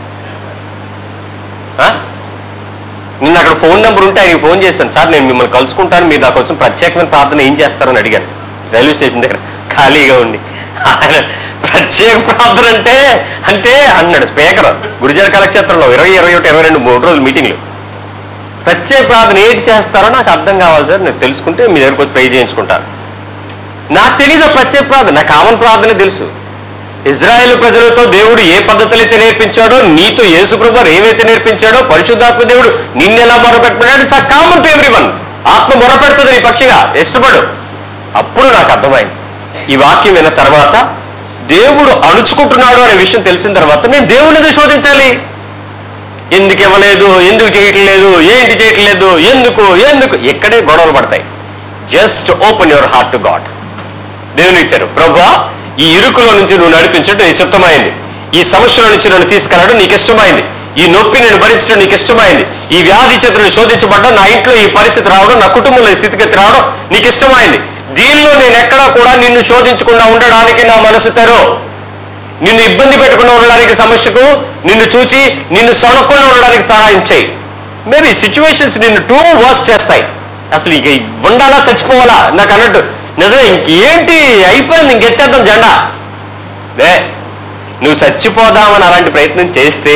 ఆ? నిన్న అక్కడ ఫోన్ నెంబర్ ఉంటే ఆయనకి ఫోన్ చేశాను సార్ నేను మిమ్మల్ని కలుసుకుంటాను మీరు నాకు వచ్చిన ప్రత్యేకమైన ప్రార్థన ఏం చేస్తారని అడిగాను రైల్వే స్టేషన్ దగ్గర ఖాళీగా ఉండి ఆయన ప్రత్యేక ప్రార్థన అంటే అంటే అన్నాడు స్పీకర్ గురుజన కళక్షేత్రంలో ఇరవై ఇరవై ఒకటి ఇరవై రెండు మూడు రోజులు మీటింగ్లు ప్రత్యేక ప్రార్థన ఏంటి చేస్తారో నాకు అర్థం కావాలి సార్ నేను తెలుసుకుంటే మీ దగ్గరకు వచ్చి పే చేయించుకుంటాను నాకు తెలియదు ఆ ప్రత్యేక ప్రార్థన నాకు కామన్ ప్రార్థనే తెలుసు ఇజ్రాయెల్ ప్రజలతో దేవుడు ఏ పద్ధతులు అయితే నేర్పించాడో నీతో యేసుప్రభు ఏవైతే నేర్పించాడో పరిశుద్ధాత్మ దేవుడు నిన్నెలా మొరపెట్టుకున్నాడు it's common to everyone ఆత్మ మొరపెడుతుంది నీ పక్షిగా ఇష్టపడు అప్పుడు నాకు అర్థమైంది ఈ వాక్యం విన్న తర్వాత దేవుడు అణుచుకుంటున్నాడు అనే విషయం తెలిసిన తర్వాత నేను దేవుడిని శోధించాలి ఎందుకు ఇవ్వలేదు ఎందుకు చేయట్లేదు ఏంటి చేయట్లేదు ఎందుకు ఎందుకు ఇక్కడే గొడవలు పడతాయి just open your heart to God దేవుని ఇచ్చారు ప్రభా ఈ ఇరుకులో నుంచి నువ్వు నడిపించడం నీకు ఇష్టమైంది ఈ సమస్యల నుంచి నన్ను తీసుకెళ్ళడం నీకు ఇష్టమైంది ఈ నొప్పి నేను భరించడం నీకు ఇష్టమైంది ఈ వ్యాధి చేత నేను శోధించబడ్డా నా ఇంట్లో ఈ పరిస్థితి రావడం నా కుటుంబంలో ఈ స్థితిగతి రావడం నీకు ఇష్టమైంది దీనిలో నేను ఎక్కడా కూడా నిన్ను శోధించకుండా ఉండడానికి నా మనసు తెరో నిన్ను ఇబ్బంది పెట్టకుండా ఉండడానికి సమస్యకు నిన్ను చూచి నిన్ను సొనకుండా ఉండడానికి సహాయం చేయి మేబీ సిచ్యువేషన్స్ నిన్ను టూ వర్స్ చేస్తాయి అసలు ఇక ఉండాలా చచ్చిపోవాలా నాకు అన్నట్టు నిజమే ఇంకేంటి అయిపోయింది ఇంకెత్తేద్దాం జెండా లే నువ్వు చచ్చిపోదామని అలాంటి ప్రయత్నం చేస్తే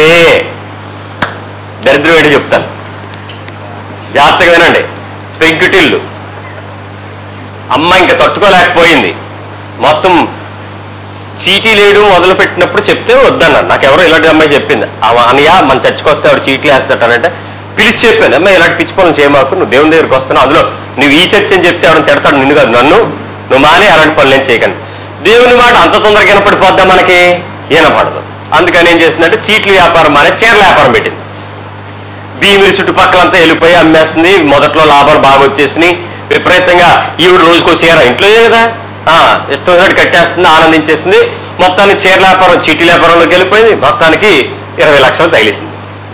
దరిద్రం ఏంటో చెప్తాను జాగ్రత్తగా వినండి పెంకుటిల్లు అమ్మ ఇంకా తట్టుకోలేకపోయింది మొత్తం చీటీ లేయడం మొదలు పెట్టినప్పుడు చెప్తే వద్దన్నాను నాకు ఎవరో ఇలాంటి అమ్మాయి చెప్పింది ఆమె అనయ్య మన చర్చకొస్తే ఆవిడ చీట్లు వేస్తాడంటే పిలిచి చెప్పాను అమ్మాయి ఇలాంటి పిచ్చి పనులు చేయమాకు నువ్వు దేవుని దగ్గరికి వస్తున్నావు అందులో నువ్వు ఈ చర్చ అని చెప్తే ఆవిడ తిడతాడు నిన్ను కాదు నన్ను నువ్వు మానే అలాంటి పనులు ఏం చేయకండి దేవుని మాట అంత తొందరగా వినపడిపోద్దా మనకి వినపడదు అందుకని ఏం చేసిందంటే చీట్ల వ్యాపారం మానే చీరల వ్యాపారం పెట్టింది భీమిలి చుట్టుపక్కలంతా వెళ్ళిపోయి అమ్మేస్తుంది మొదట్లో లాభాలు బాగా వచ్చేసినాయి విపరీతంగా ఈవిడ రోజుకో చీర ఇంట్లో కదా ఆ, ఇష్టం వచ్చినట్టు కట్టేస్తుంది ఆనందించేసింది మొత్తానికి చీర వ్యాపారం చీటీ వ్యాపారంలోకి వెళ్ళిపోయింది మొత్తానికి ఇరవై లక్షలు తగిలేసింది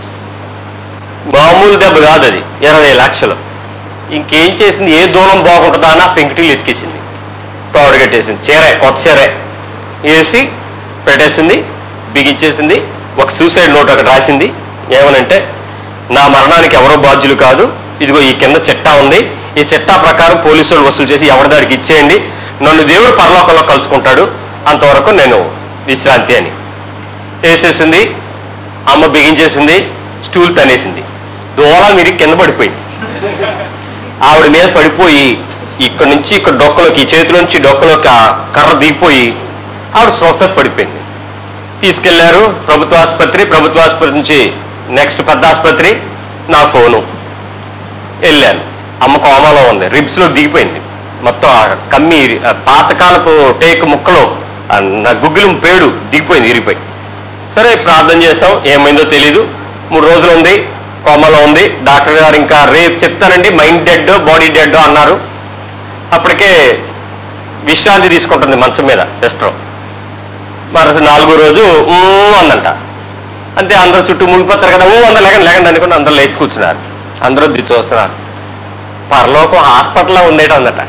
మామూలు దెబ్బ కాదు అది ఇరవై లక్షలు ఇంకేం చేసింది ఏ దూరం బాగుంటుందా అని ఆ పెంకుటీలు ఎతికేసింది తోడు కట్టేసింది చీరే కొత్త చీరే వేసి పెట్టేసింది బిగించేసింది ఒక సూసైడ్ నోట్ ఒకటి రాసింది ఏమనంటే నా మరణానికి ఎవరో బాధ్యులు కాదు ఇదిగో ఈ కింద చిట్టా ఉంది ఈ చిట్టా ప్రకారం పోలీసులు వసూలు చేసి ఎవరి దాడికి ఇచ్చేయండి నన్ను దేవుడు పరలోకంలో కలుసుకుంటాడు అంతవరకు నేను విశ్రాంతి అని వేసేసింది అమ్మ బిగించేసింది స్టూల్ తనేసింది దూరం మీరు కింద పడిపోయింది ఆవిడ మీద పడిపోయి ఇక్కడ నుంచి ఇక్కడ డొక్కలోకి ఈ చేతిలోంచి డొక్కలోకి ఆ కర్ర దిగిపోయి ఆవిడ స్వత పడిపోయింది తీసుకెళ్లారు ప్రభుత్వ ఆసుపత్రి ప్రభుత్వ ఆసుపత్రి నుంచి నెక్స్ట్ పెద్ద ఆసుపత్రి నా ఫోను వెళ్ళాను అమ్మ కోమాలో ఉంది రిబ్స్ లో దిగిపోయింది మొత్తం ఆ కమ్మి ఆ పాతకాలపు టేక్ ముక్కలో ఆ నా గుగ్గిలం పేడు దిగిపోయింది ఇరిగిపోయి సరే ప్రార్థన చేసాం ఏమైందో తెలీదు మూడు రోజులు ఉంది కోమలో ఉంది డాక్టర్ గారు ఇంకా రేపు చెప్తానండి మైండ్ డెడ్ బాడీ డెడ్ అన్నారు అప్పటికే విశ్రాంతి తీసుకుంటుంది మంచం మీద సిస్టర్ మరి నాలుగో రోజు ఊ అందంట అంతే అందరూ చుట్టూ మునిగిపోతారు కదా ఊ అందరు లేకండి లేకండి అనుకుని అందరూ లేచి కూర్చున్నారు అందరూ ది చూస్తున్నారు పరలోకం హాస్పిటల్లో ఉండేట అందట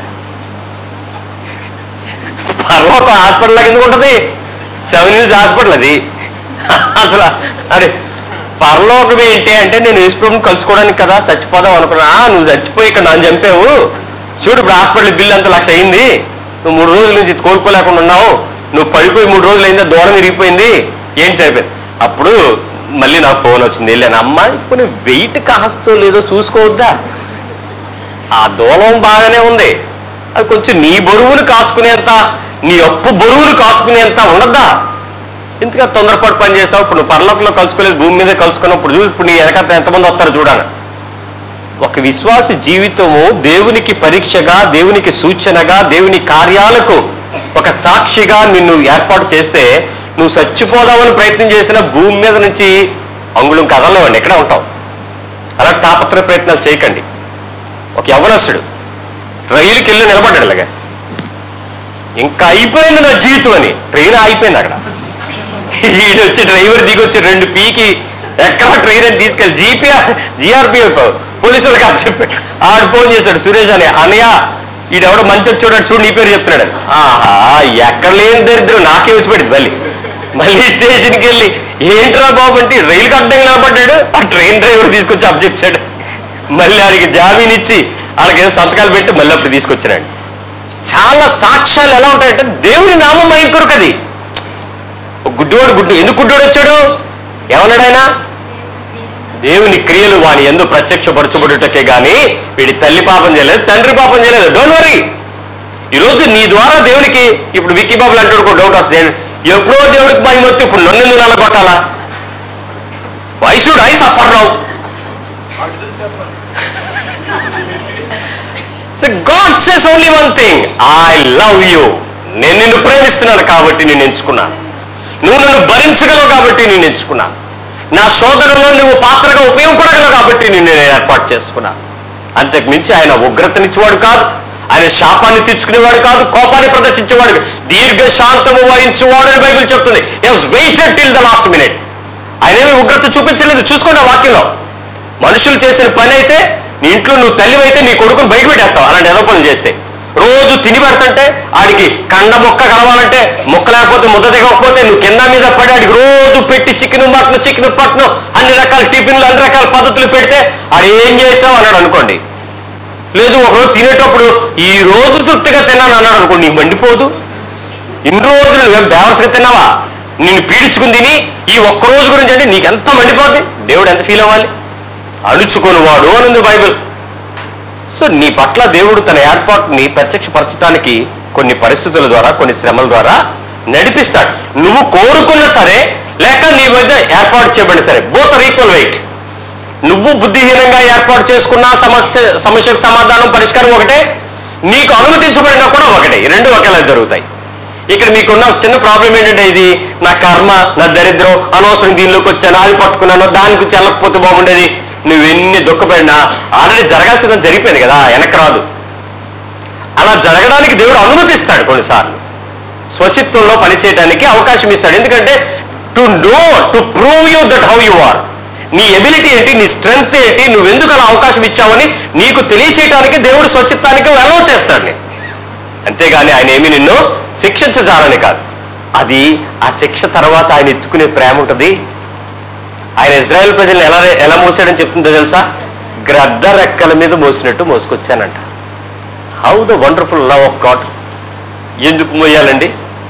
పరలోకం హాస్పిటల్ ఎందుకు ఉంటుంది సెవెన్ న్యూస్ హాస్పిటల్ అది అసలు అరే పరలోకం ఏంటి అంటే నేను యేసుప్రభుని కలుసుకోవడానికి కదా చచ్చిపోదాం అనుకున్నా "ఆ, నువ్వు చచ్చిపోయి ఇక్కడ నన్ను చంపావు చూడు ఇప్పుడు హాస్పిటల్ బిల్ అంత లక్ష అయింది నువ్వు మూడు రోజుల నుంచి కోలుకోలేకుండా ఉన్నావు నువ్వు పడిపోయి మూడు రోజులు అయిందా దూరం విరిగిపోయింది ఏం సరిపోయింది అప్పుడు మళ్ళీ నా ఫోన్ వచ్చింది వెళ్ళాను అమ్మా ఇప్పుడు వెయిట్ కాస్తో లేదో చూసుకోవద్దా ఆ దూలం బాగానే ఉంది అది కొంచెం నీ బరువులు కాసుకునేంత నీ అప్పు బరువులు కాసుకునేంత ఉండద్దా ఇంతగా తొందరపాటు పని చేసావు ఇప్పుడు నువ్వు పరలోకంలో కలుసుకోలేదు భూమి మీద కలుసుకున్నప్పుడు చూడు ఇప్పుడు నీ వెనక ఎంతమంది వస్తారో చూడాలి ఒక విశ్వాస జీవితము దేవునికి పరీక్షగా దేవునికి సూచనగా దేవుని కార్యాలకు ఒక సాక్షిగా నిన్ను ఏర్పాటు చేస్తే నువ్వు చచ్చిపోదామని ప్రయత్నం చేసిన భూమి మీద నుంచి అంగుళం కదలలేవండి ఎక్కడ ఉంటావు అలాంటి తాపత్ర ప్రయత్నాలు చేయకండి ఒక యవనస్తుడు రైలుకి వెళ్ళి నిలబడ్డాడు ఇలాగా ఇంకా అయిపోయింది నా జీవితం అని ట్రైన్ ఆగిపోయింది అక్కడ ఈడు వచ్చి డ్రైవర్ దిగి వచ్చి రెండు పీకి ఎక్కడ ట్రైన్ అని తీసుకెళ్ళి జీపీఆర్ జీఆర్పీఎఫ్ పోలీసు వాళ్ళకి చెప్పాడు ఆడు ఫోన్ చేశాడు సురేష్ అని అనయ్య ఈడెవడో మంచి చూడాడు చూడు నీ పేరు చెప్తున్నాడు అని. ఆహా ఎక్కడ లేని దరిద్రం నాకే వచ్చి పడింది మళ్ళీ మళ్ళీ స్టేషన్కి వెళ్ళి ఏంట్రా బాబు అంటే రైలుకి అడ్డంగా నిలబడ్డాడు ఆ ట్రైన్ డ్రైవర్ తీసుకొచ్చి అప్ చెప్పాడు మళ్ళీ ఆడికి జామీన్ ఇచ్చి వాళ్ళకి ఏదో సంతకాలు పెట్టి మళ్ళీ అప్పుడు తీసుకొచ్చినాడు చాలా సాక్ష్యాలు ఎలా ఉంటాయంటే దేవుని నామం మైంకొరకు అది ఒక గుడ్డివాడు గుడ్డు ఎందుకు గుడ్డివాడు వచ్చాడు ఏమన్నాడు ఆయన దేవుని క్రియలు వాని ఎందు ప్రత్యక్షపరచబడుటకే గాని వీడి తల్లి పాపం చేయలేదు తండ్రి పాపం చేయలేదు డోంట్ వరీ ఈరోజు నీ ద్వారా దేవునికి ఇప్పుడు విక్కీ బాబులు అంటాడు ఒక డౌట్ వస్తుంది ఎప్పుడో దేవుడికి భయం వస్తే ఇప్పుడు నన్ను ఎందుకు నల్లగొట్టాలా why should I suffer now so God says only one thing I love you నేను నిన్ను ప్రేమిస్తున్నాను కాబట్టి నేను ఎంచుకున్నాను నువ్వు నన్ను భరించగలవు కాబట్టి నేను ఎంచుకున్నాను నా సోదరులో నువ్వు పాత్రగా ఉపయోగపడగలవు కాబట్టి నేను నేను ఏర్పాటు చేసుకున్నాను అంతకు మించి ఆయన ఉగ్రతనిచ్చేవాడు కాదు ఆయన శాపాన్ని తెచ్చుకునేవాడు కాదు కోపాన్ని ప్రదర్శించేవాడు కాదు. దీర్ఘ శాంతము వహించేవాడు అని బైబిల్ చెప్తుంది yes waited till the last minute ఆయన ఏమి ఉగ్రత చూపించలేదు చూసుకోండి ఆ వాక్యంలో మనుషులు చేసిన పని అయితే నీ ఇంట్లో నువ్వు తల్లివైతే నీ కొడుకుని బయట పెట్టేస్తావు అలాంటి ఏదో పనులు చేస్తే రోజు తిని పెడుతుంటే ఆడికి కండ మొక్క కలవాలంటే మొక్క లేకపోతే ముద్ద దిగకపోతే నువ్వు కింద మీద పడి ఆడికి రోజు పెట్టి చికెన్ మటన్ చికెన్ పట్నం అన్ని రకాల టిఫిన్లు అన్ని రకాల పద్ధతులు పెడితే ఆడు ఏం చేస్తావు అన్నాడు అనుకోండి లేదు ఒకరోజు తినేటప్పుడు ఈ రోజు తృప్తిగా తిన్నాను అన్నాడు అనుకోండి నీకు మండిపోదు ఇన్ని రోజులు నువ్వేం బేవర్స్గా తిన్నావా నిన్ను పీడించుకుని తిని ఈ ఒక్క రోజు గురించి అంటే నీకెంత మండిపోద్ది దేవుడు ఎంత ఫీల్ అవ్వాలి అణుచుకొనివాడు అని ఉంది బైబిల్ సో నీ పట్ల దేవుడు తన ఏర్పాటుని ప్రత్యక్షపరచడానికి కొన్ని పరిస్థితుల ద్వారా కొన్ని శ్రమల ద్వారా నడిపిస్తాడు నువ్వు కోరుకున్నా సరే లేక నీ మధ్య ఏర్పాటు చేయబడి సరే బోత్ ఆర్ ఈక్వల్ వెయిట్ నువ్వు బుద్ధిహీనంగా ఏర్పాటు చేసుకున్న సమస్య సమస్యకు సమాధానం పరిష్కారం ఒకటే నీకు అనుమతించబడినా కూడా ఒకటే ఈ రెండు ఒకేలా జరుగుతాయి ఇక్కడ మీకున్న చిన్న ప్రాబ్లం ఏంటంటే ఇది నా కర్మ నా దరిద్రం అనవసరం దీనిలోకి వచ్చాను అది పట్టుకున్నాను దానికి చెల్లకపోతే బాగుండేది నువ్వెన్ని దుఃఖపడినా ఆల్రెడీ జరగాల్సిందని జరిగిపోయింది కదా వెనక్కి రాదు అలా జరగడానికి దేవుడు అనుమతిస్తాడు కొన్నిసార్లు స్వచిత్వంలో పనిచేయడానికి అవకాశం ఇస్తాడు ఎందుకంటే to know to prove you that how you are నీ ఎబిలిటీ ఏంటి నీ స్ట్రెంగ్త్ ఏంటి నువ్వెందుకు అలా అవకాశం ఇచ్చావని నీకు తెలియచేయడానికి దేవుడు స్వచిత్తానికి అలౌ చేస్తాడు నేను అంతేగాని ఆయన ఏమి నిన్ను శిక్షించజాలని కాదు అది ఆ శిక్ష తర్వాత ఆయన ఎత్తుకునే ప్రేమ ఉంటుంది ఆయన ఇజ్రాయెల్ ప్రజల్ని ఎలా ఎలా మోసాడని చెప్తుందో తెలుసా గ్రద్ద రెక్కల మీద మోసినట్టు మోసుకొచ్చానంట how the wonderful love of God ఎందుకు మోయాలండి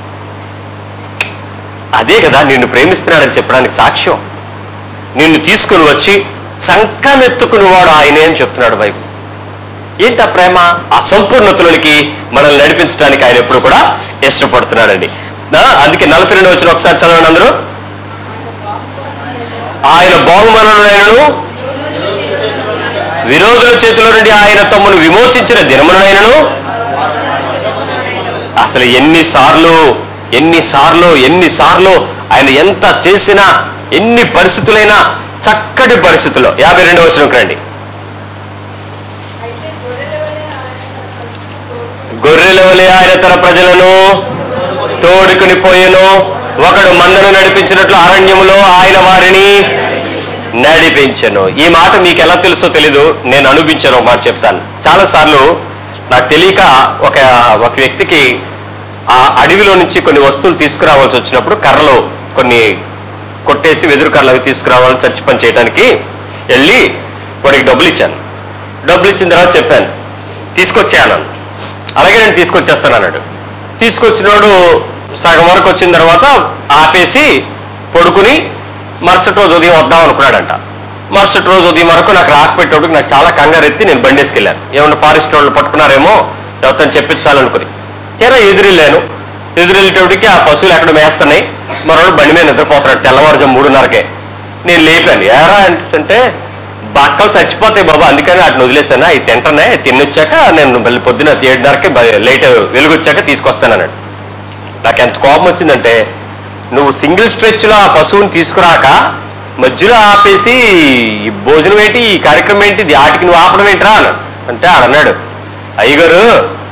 అదే కదా నిన్ను ప్రేమిస్తున్నాడని చెప్పడానికి సాక్ష్యం నిన్ను తీసుకుని వచ్చి సంకమెత్తుకునేవాడు ఆయనే అని చెప్తున్నాడు బైబిల్ ఏంటి ఆ ప్రేమ ఆ సంపూర్ణతలోనికి మనల్ని నడిపించడానికి ఆయన ఎప్పుడు కూడా ఇష్టపడుతున్నాడండి ఆ, అందుకే నలభై రెండు వచ్చిన ఒకసారి చదవండి అందరూ ఆయన బాహుమనుడైనను విరోధుల చేతిలో నుండి ఆయన తమ్మును విమోచించిన దినమునైనను అసలు ఎన్నిసార్లు ఎన్నిసార్లు ఎన్నిసార్లు ఆయన ఎంత చేసినా ఎన్ని పరిస్థితులైనా చక్కటి పరిస్థితుల్లో యాభై రెండవ వచనంకి రండి అయితే గొర్రెల వలె ఆయన గొర్రెల వలె ఆయన తన ప్రజలను తోడుకుని పోయెను ఒకడు మందను నడిపించినట్లు అరణ్యములో ఆయన వారిని నడిపించను ఈ మాట మీకు ఎలా తెలుసో తెలీదు నేను అనుభవించాను ఒక మాట చెప్తాను చాలా సార్లు నాకు తెలియక ఒక ఒక వ్యక్తికి ఆ అడవిలో నుంచి కొన్ని వస్తువులు తీసుకురావాల్సి వచ్చినప్పుడు కర్రలు కొన్ని కొట్టేసి వెదురు కర్రలు అవి తీసుకురావాలని చర్చి పని చేయడానికి వెళ్ళి వాడికి డబ్బులు ఇచ్చాను డబ్బులు ఇచ్చిన తర్వాత చెప్పాను తీసుకొచ్చాను అలాగే నేను తీసుకొచ్చేస్తాను అన్నాడు తీసుకొచ్చినోడు సగం వరకు వచ్చిన తర్వాత ఆపేసి పడుకుని మరుసటి రోజు ఉదయం వద్దాం అనుకున్నాడంట మరుసటి రోజు ఉదయం వరకు నాకు రాక పెట్టేటప్పుడు నాకు చాలా కంగారు ఎత్తి నేను బండేసుకెళ్ళాను ఏమన్నా ఫారెస్ట్ వాళ్ళు పట్టుకున్నారేమో ఎవరితో చెప్పించాలనుకుని తీరా ఎదురెళ్ళాను ఎదురెళ్ళేటప్పటికి ఆ పశువులు ఎక్కడ మేస్తున్నాయి మరొకడు బండి మీద నిద్రపోతున్నాడు తెల్లవారుజాము మూడున్నరకే నేను లేపాను ఏరా అంటే బక్కలు చచ్చిపోతాయి బాబా అందుకని వాటిని వదిలేసాను అవి తింటనే తినొచ్చాక నేను మళ్ళీ పొద్దున ఏడున్నరకి లేట్ వెలుగొచ్చాక తీసుకొస్తానన్నాడు నాకు ఎంత కోపం వచ్చిందంటే నువ్వు సింగిల్ స్ట్రెచ్ లో ఆ పశువుని తీసుకురాక మధ్యలో ఆపేసి ఈ భోజనం ఏంటి ఈ కార్యక్రమం ఏంటి ఇది ఆటికి నువ్వు ఆపడం ఏంట్రా అన్నాడు అంటే ఆడన్నాడు అయ్యగారు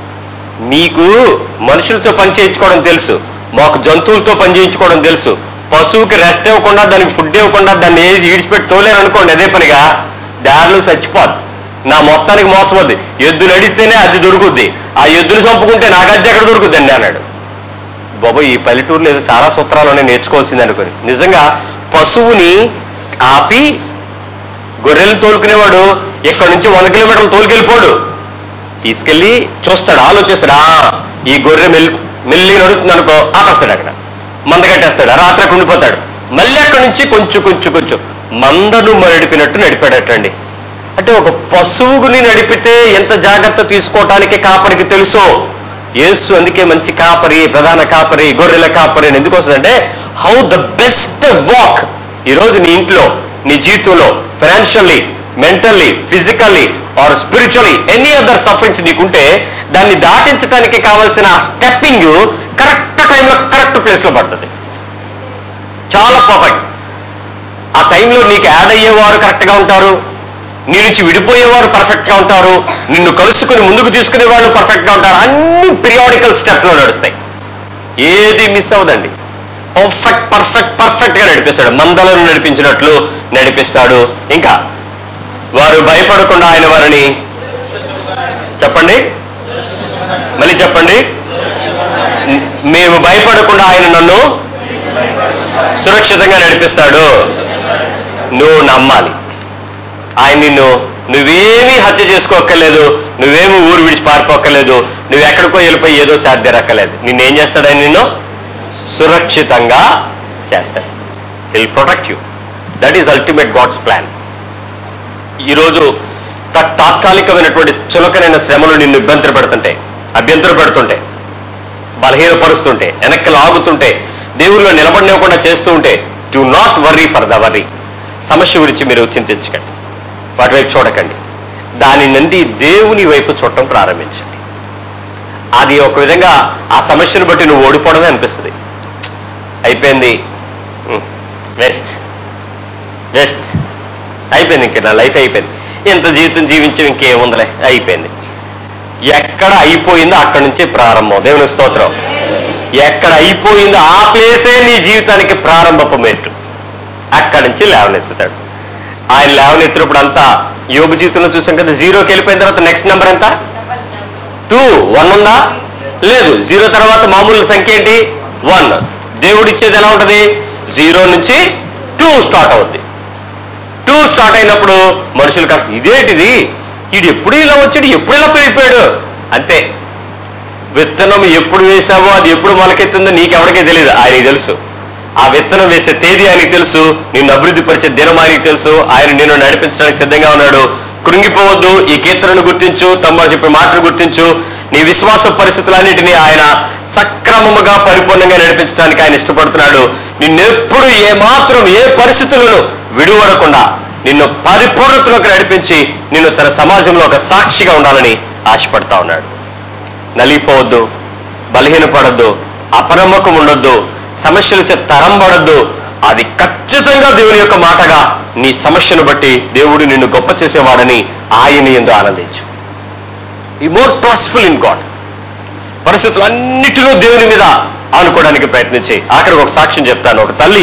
మీకు మనుషులతో పని చేయించుకోవడం తెలుసు మాకు జంతువులతో పని చేయించుకోవడం తెలుసు పశువుకి రెస్ట్ ఇవ్వకుండా దానికి ఫుడ్ ఇవ్వకుండా దాన్ని ఏది ఈడిచిపెట్టి తోలేరు అనుకోండి అదే పనిగా దారిలో చచ్చిపోద్ది నా మొత్తానికి మోసపోద్ది ఎద్దు నడిస్తేనే అది దొరుకుద్ది ఆ ఎద్దును చంపుకుంటే నాకు అద్దె ఎక్కడ దొరుకుద్దండి అన్నాడు బాబు ఈ పల్లెటూరులో ఏదో చాలా సూత్రాలు నేర్చుకోవాల్సింది అనుకోని నిజంగా పశువుని ఆపి గొర్రెలు తోలుకునేవాడు ఇక్కడ నుంచి వంద కిలోమీటర్లు తోలుకెళ్ళిపోడు తీసుకెళ్లి చూస్తాడు ఆలోచిస్తాడు ఆ ఈ గొర్రె మెల్లి మెల్లి నడుస్తుంది అనుకో ఆపేస్తాడు అక్కడ మంద కట్టేస్తాడు ఆ రాత్రి అక్కడ ఉండిపోతాడు మళ్ళీ అక్కడి నుంచి కొంచెం కొంచెం కొంచెం మందను నడిపినట్టు నడిపాడటండి అంటే ఒక పశువుని నడిపితే ఎంత జాగ్రత్త తీసుకోవటానికి కాపరికి తెలుసో యేసు అందుకే మంచి కాపరి ప్రధాన కాపరి గొర్రెల కాపరి అని ఎందుకు వస్తుందంటే హౌ ద బెస్ట్ వాక్ ఈ రోజు నీ ఇంట్లో నీ జీవితంలో financially mentally physically or spiritually any other sufferings నీకుంటే దాన్ని దాటించడానికి కావాల్సిన స్టెప్పింగ్ కరెక్ట్ టైంలో కరెక్ట్ ప్లేస్ లో పడుతుంది చాలా పర్ఫెక్ట్ ఆ టైంలో నీకు యాడ్ అయ్యేవారు కరెక్ట్ గా ఉంటారు నీ నుంచి విడిపోయేవారు పర్ఫెక్ట్ గా ఉంటారు నిన్ను కలుసుకుని ముందుకు తీసుకునే వాళ్ళు పర్ఫెక్ట్ గా ఉంటారు అన్ని పిరియాడికల్ స్టెప్ లో నడుస్తాయి ఏది మిస్ అవ్వదండి పర్ఫెక్ట్ పర్ఫెక్ట్ పర్ఫెక్ట్ గా నడిపిస్తాడు మందలను నడిపించినట్లు నడిపిస్తాడు ఇంకా వారు భయపడకుండా ఆయన వారిని చెప్పండి మళ్ళీ చెప్పండి మేము భయపడకుండా ఆయన నన్ను సురక్షితంగా నడిపిస్తాడు నువ్వు నమ్మాలి ఆయన నిన్ను నువ్వేమీ హత్య చేసుకోక్కర్లేదు నువ్వేమీ ఊరు విడిచి పారిపోక్కర్లేదు నువ్వు ఎక్కడికో వెళ్ళిపోయి ఏదో సాధ్య రక్కలేదు నిన్నేం చేస్తాడు ఆయన నిన్ను సురక్షితంగా చేస్తాడు will protect you that is ultimate God's plan ఈరోజు తా- తాత్కాలికమైనటువంటి చులకనైన శ్రమలు నిన్ను ఇబ్బంది పెడుతుంటే అభ్యంతర పెడుతుంటే బలహీనపరుస్తుంటే వెనక్కి లాగుతుంటే దేవుళ్ళు నిలబడినివ్వకుండా చేస్తూ ఉంటే do not worry for the worry సమస్య గురించి మీరు చింతించకండి వాటి వైపు చూడకండి దాని నుండి దేవుని వైపు చూడటం ప్రారంభించండి అది ఒక విధంగా ఆ సమస్యను బట్టి నువ్వు ఓడిపోవడమే అనిపిస్తుంది అయిపోయింది వెస్ట్ వెస్ట్ అయిపోయింది ఇంక నా లైఫ్ అయిపోయింది ఎంత జీవితం జీవించి ఇంకేముందలే అయిపోయింది ఎక్కడ అయిపోయిందో అక్కడి నుంచే ప్రారంభం దేవుని స్తోత్రం ఎక్కడ అయిపోయిందో ఆ ప్లేసే నీ జీవితానికి ప్రారంభపు మెట్టు అక్కడి నుంచి లేవనెత్తుతాడు ఆయన లేవనెత్తినప్పుడు అంతా యోగ జీవితంలో చూసాం కదా జీరోకి వెళ్ళిపోయిన తర్వాత నెక్స్ట్ నెంబర్ ఎంత టూ వన్ ఉందా లేదు జీరో తర్వాత మామూలు సంఖ్య ఏంటి వన్ దేవుడు ఇచ్చేది ఎలా ఉంటది జీరో నుంచి టూ స్టార్ట్ అవుద్ది టూ స్టార్ట్ అయినప్పుడు మనుషులు కాదు ఇదేంటిది వీడు ఎప్పుడు ఇలా వచ్చాడు ఎప్పుడు ఇలా పెరిగిపోయాడు అంతే విత్తనం ఎప్పుడు వేసావో అది ఎప్పుడు మొలకెత్తుందో నీకెవరికే తెలియదు ఆయనకి తెలుసు ఆ విత్తనం వేసే తేదీ ఆయనకి తెలుసు నిన్ను అభివృద్ధి పరిచే దినం ఆయనకి తెలుసు ఆయన నిన్ను నడిపించడానికి సిద్ధంగా ఉన్నాడు కృంగిపోవద్దు ఈ కీర్తనను గుర్తించు తమ్మ చెప్పే మాటను గుర్తించు నీ విశ్వాస పరిస్థితులన్నిటినీ ఆయన సక్రమముగా పరిపూర్ణంగా నడిపించడానికి ఆయన ఇష్టపడుతున్నాడు నిన్నెప్పుడు ఏ మాత్రం ఏ పరిస్థితులను విడువడకుండా నిన్ను పరిపూర్ణతలోకి నడిపించి నిన్ను తన సమాజంలో ఒక సాక్షిగా ఉండాలని ఆశపడతా ఉన్నాడు నలిగిపోవద్దు బలహీనపడద్దు అపనమ్మకం ఉండొద్దు సమస్యల చేత తరంబడద్దు అది ఖచ్చితంగా దేవుని యొక్క మాటగా నీ సమస్యను బట్టి దేవుడు నిన్ను గొప్ప చేసేవాడని ఆయన ఎందు ఆనందించు ఈ మోర్ ట్రస్ట్ఫుల్ ఇన్ గాడ్ పరిస్థితులు అన్నిటిలో దేవుని మీద ఆనుకోవడానికి ప్రయత్నించి ఆఖరికి ఒక సాక్ష్యం చెప్తాను ఒక తల్లి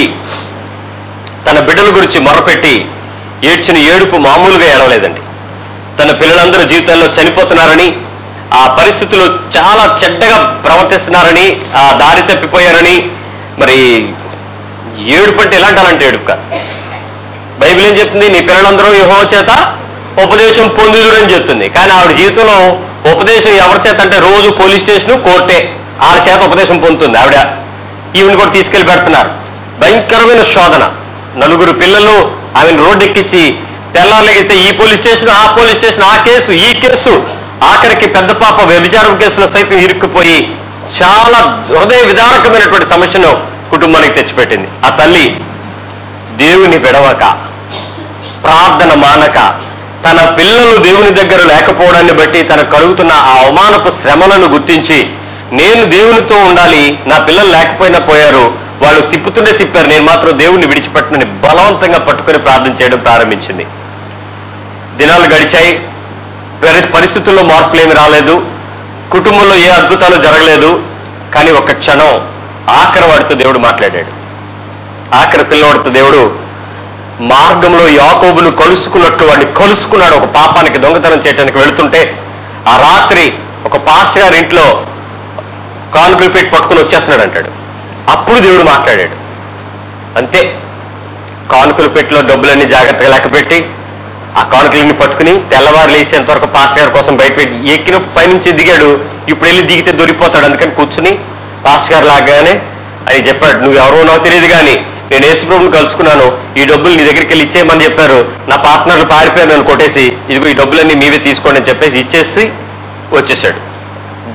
తన బిడ్డల గురించి మొరపెట్టి ఏడ్చిన ఏడుపు మామూలుగా ఏడవలేదండి తన పిల్లలందరూ జీవితాల్లో చనిపోతున్నారని ఆ పరిస్థితులు చాలా చెడ్డగా ప్రవర్తిస్తున్నారని ఆ దారి తప్పిపోయారని మరి ఏడుపు అంటే ఎలాంటి అలాంటి ఏడుపు కాదు బైబిల్ ఏం చెప్తుంది నీ పిల్లలందరూ యహో చేత ఉపదేశం పొందుదురు అని చెప్తుంది కానీ ఆవిడ జీవితంలో ఉపదేశం ఎవరి చేత అంటే రోజు పోలీస్ స్టేషన్ కోర్టే ఆవిడ చేత ఉపదేశం పొందుతుంది ఆవిడ ఈవిని కూడా తీసుకెళ్లి పెడుతున్నారు భయంకరమైన శోధన నలుగురు పిల్లలు ఆమెను రోడ్డు ఎక్కించి తెల్లారులకైతే ఈ పోలీస్ స్టేషన్ ఆ పోలీస్ స్టేషన్ ఆ కేసు ఈ కేసు ఆఖరికి పెద్ద పాప వ్యభిచారం కేసులో సైతం ఇరుక్కుపోయి చాలా హృదయ విదారకమైనటువంటి సమస్యను కుటుంబానికి తెచ్చిపెట్టింది ఆ తల్లి దేవుని విడవక ప్రార్థన మానక తన పిల్లలు దేవుని దగ్గర లేకపోవడాన్ని బట్టి తనకు కలుగుతున్న ఆ అవమానపు శ్రమలను గుర్తించి నేను దేవునితో ఉండాలి నా పిల్లలు లేకపోయినా పోయారు వాళ్ళు తిప్పుతుండే తిప్పారు నేను మాత్రం దేవుణ్ణి విడిచిపెట్టనని బలవంతంగా పట్టుకొని ప్రార్థన చేయడం ప్రారంభించింది దినాలు గడిచాయి పరి- పరిస్థితుల్లో మార్పులేమి రాలేదు కుటుంబంలో ఏ అద్భుతాలు జరగలేదు కానీ ఒక క్షణం ఆఖరి వాడితో దేవుడు మాట్లాడాడు ఆఖరి పిల్లవాడితో దేవుడు మార్గంలో యాకోబును కలుసుకున్నట్టు వాడిని కలుసుకున్నాడు ఒక పాపానికి దొంగతనం చేయడానికి వెళుతుంటే ఆ రాత్రి ఒక పాస్ గారి ఇంట్లో కానుకలు పెట్టి పట్టుకుని వచ్చేస్తున్నాడు అంటాడు అప్పుడు దేవుడు మాట్లాడాడు అంతే కానుకలు పెట్టిలో డబ్బులన్నీ జాగ్రత్తగా లెక్క పెట్టి ఆ కానుకలన్నీ పట్టుకుని తెల్లవారు లేచేంత వరకు పాస్టర్ గారి కోసం బయట పెట్టి ఎక్కిన పైనుంచి దిగాడు ఇప్పుడు వెళ్ళి దిగితే దొరికిపోతాడు అందుకని కూర్చుని పాస్టర్ గారు లాగానే అని చెప్పాడు నువ్వు ఎవరో నాకు తెలియదు కానీ నేను యేసుప్రభుని కలుసుకున్నాను ఈ డబ్బులు నీ దగ్గరికి వెళ్ళి ఇచ్చేయమని చెప్పారు నా పార్ట్నర్లు పారిపోయారు నన్ను కొట్టేసి ఇదిగో ఈ డబ్బులన్నీ మీవే తీసుకోండి అని చెప్పేసి ఇచ్చేసి వచ్చేసాడు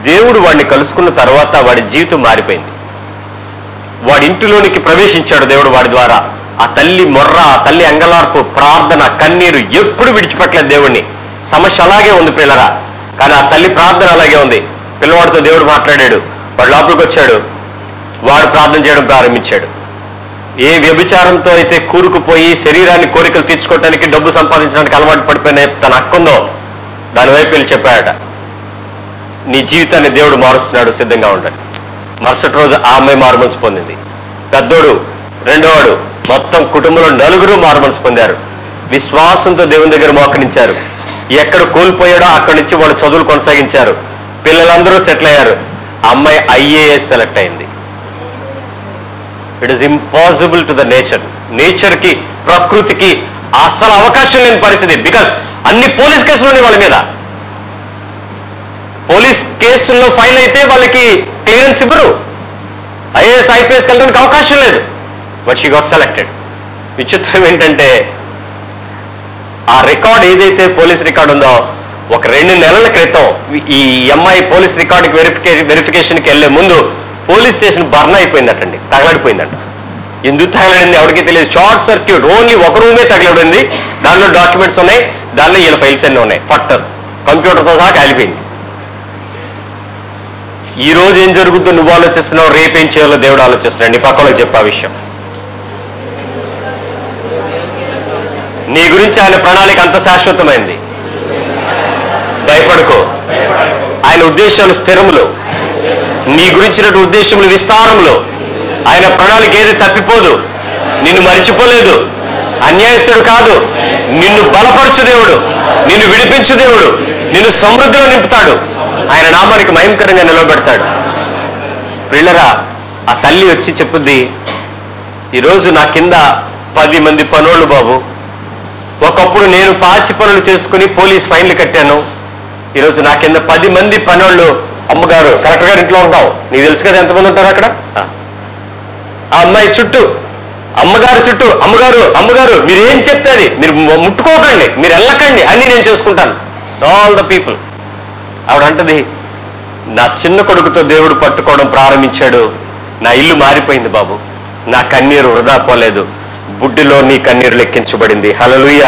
దేవుడు వాడిని కలుసుకున్న తర్వాత వాడి జీవితం మారిపోయింది వాడి ఇంటిలోనికి ప్రవేశించాడు దేవుడు వాడి ద్వారా ఆ తల్లి మొర్ర ఆ తల్లి అంగలార్పు ప్రార్థన కన్నీరు ఎప్పుడు విడిచిపెట్టలేదు దేవుణ్ణి సమస్య అలాగే ఉంది పిల్లరా కానీ ఆ తల్లి ప్రార్థన అలాగే ఉంది పిల్లవాడితో దేవుడు మాట్లాడాడు వాడు లోపలికి వచ్చాడు వాడు ప్రార్థన చేయడం ప్రారంభించాడు ఏ వ్యభిచారంతో అయితే కూరుకుపోయి శరీరాన్ని కోరికలు తీర్చుకోవడానికి డబ్బు సంపాదించడానికి అలవాటు పడిపోయిన తన హక్కుందో దాని వైపు వెళ్ళి చెప్పాడట నీ జీవితాన్ని దేవుడు మారుస్తున్నాడు సిద్ధంగా ఉండండి మరుసటి రోజు ఆ అమ్మాయి మారుమనసు పొందింది పెద్దోడు రెండోవాడు మొత్తం కుటుంబంలో నలుగురు మారుమనసు పొందారు విశ్వాసంతో దేవుని దగ్గర మోకరించారు ఎక్కడ కోల్పోయాడో అక్కడి నుంచి వాళ్ళు చదువులు కొనసాగించారు పిల్లలందరూ సెటిల్ అయ్యారు ఆ అమ్మాయి ఐఏఎస్ సెలెక్ట్ అయింది it is impossible to the nature nature కి ప్రకృతికి అసలు అవకాశం లేని పరిస్థితి బికాస్ అన్ని పోలీస్ కేసులు ఉన్నాయి వాళ్ళ మీద పోలీస్ కేసుల్లో ఫైల్ అయితే వాళ్ళకి క్లియరెన్స్ ఇవ్వరు ఐఏఎస్ ఐపీఎస్ వెళ్ళడానికి అవకాశం లేదు బట్ షీ గాట్ సెలెక్టెడ్ విచిత్రం ఏంటంటే ఆ రికార్డ్ ఏదైతే పోలీస్ రికార్డ్ ఉందో ఒక రెండు నెలల క్రితం ఈ అమ్మాయి పోలీస్ రికార్డుకి వెరిఫికే వెరిఫికేషన్కి వెళ్లే ముందు పోలీస్ స్టేషన్ బర్న్ అయిపోయిందటండి తగలడిపోయిందంట ఎందుకు తగలడింది ఎవరికి తెలియదు షార్ట్ సర్క్యూట్ ఓన్లీ ఒక రూమే తగలడింది దానిలో డాక్యుమెంట్స్ ఉన్నాయి దానిలో వీళ్ళ ఫైల్స్ అన్నీ ఉన్నాయి పట్టర్ కంప్యూటర్తో సహా కాలిపోయింది ఈ రోజు ఏం జరుగుతుందో నువ్వు ఆలోచిస్తున్నావు రేపేం చేయాలో దేవుడు ఆలోచిస్తున్నాడు నీ పక్కలో చెప్పు ఆ విషయం నీ గురించి ఆయన ప్రణాళిక అంత శాశ్వతమైంది భయపడుకో ఆయన ఉద్దేశాలు స్థిరములు నీ గురించిన ఉద్దేశములు విస్తారములు ఆయన ప్రణాళిక ఏది తప్పిపోదు నిన్ను మరిచిపోలేదు అన్యాయస్తుడు కాదు నిన్ను బలపరచు దేవుడు నిన్ను విడిపించు దేవుడు నిన్ను సమృద్ధిలో నింపుతాడు ఆయన నామానికి మయంకరంగా నిలబెడతాడు పిల్లరా ఆ తల్లి వచ్చి చెప్పుద్ది ఈరోజు నా కింద పది మంది పనోళ్ళు బాబు ఒకప్పుడు నేను పాచి పనులు చేసుకుని పోలీస్ ఫైన్లు కట్టాను ఈరోజు నా కింద పది మంది పనోళ్ళు అమ్మగారు కలెక్టర్ గారు ఇంట్లో ఉంటావు నీకు తెలుసు కదా ఎంతమంది ఉంటారు అక్కడ ఆ. ఆ అమ్మాయి చుట్టూ అమ్మగారు చుట్టూ అమ్మగారు అమ్మగారు మీరు ఏం చెప్తే అది మీరు ము- ముట్టుకోకండి మీరు వెళ్ళకండి అన్ని నేను చేసుకుంటాను ఆల్ ద పీపుల్ ఆవిడ అంటది నా చిన్న కొడుకుతో దేవుడు పట్టుకోవడం ప్రారంభించాడు నా ఇల్లు మారిపోయింది బాబు నా కన్నీరు వృధా పోలేదు బుడ్డిలో నీ కన్నీరు లెక్కించబడింది హలలుయ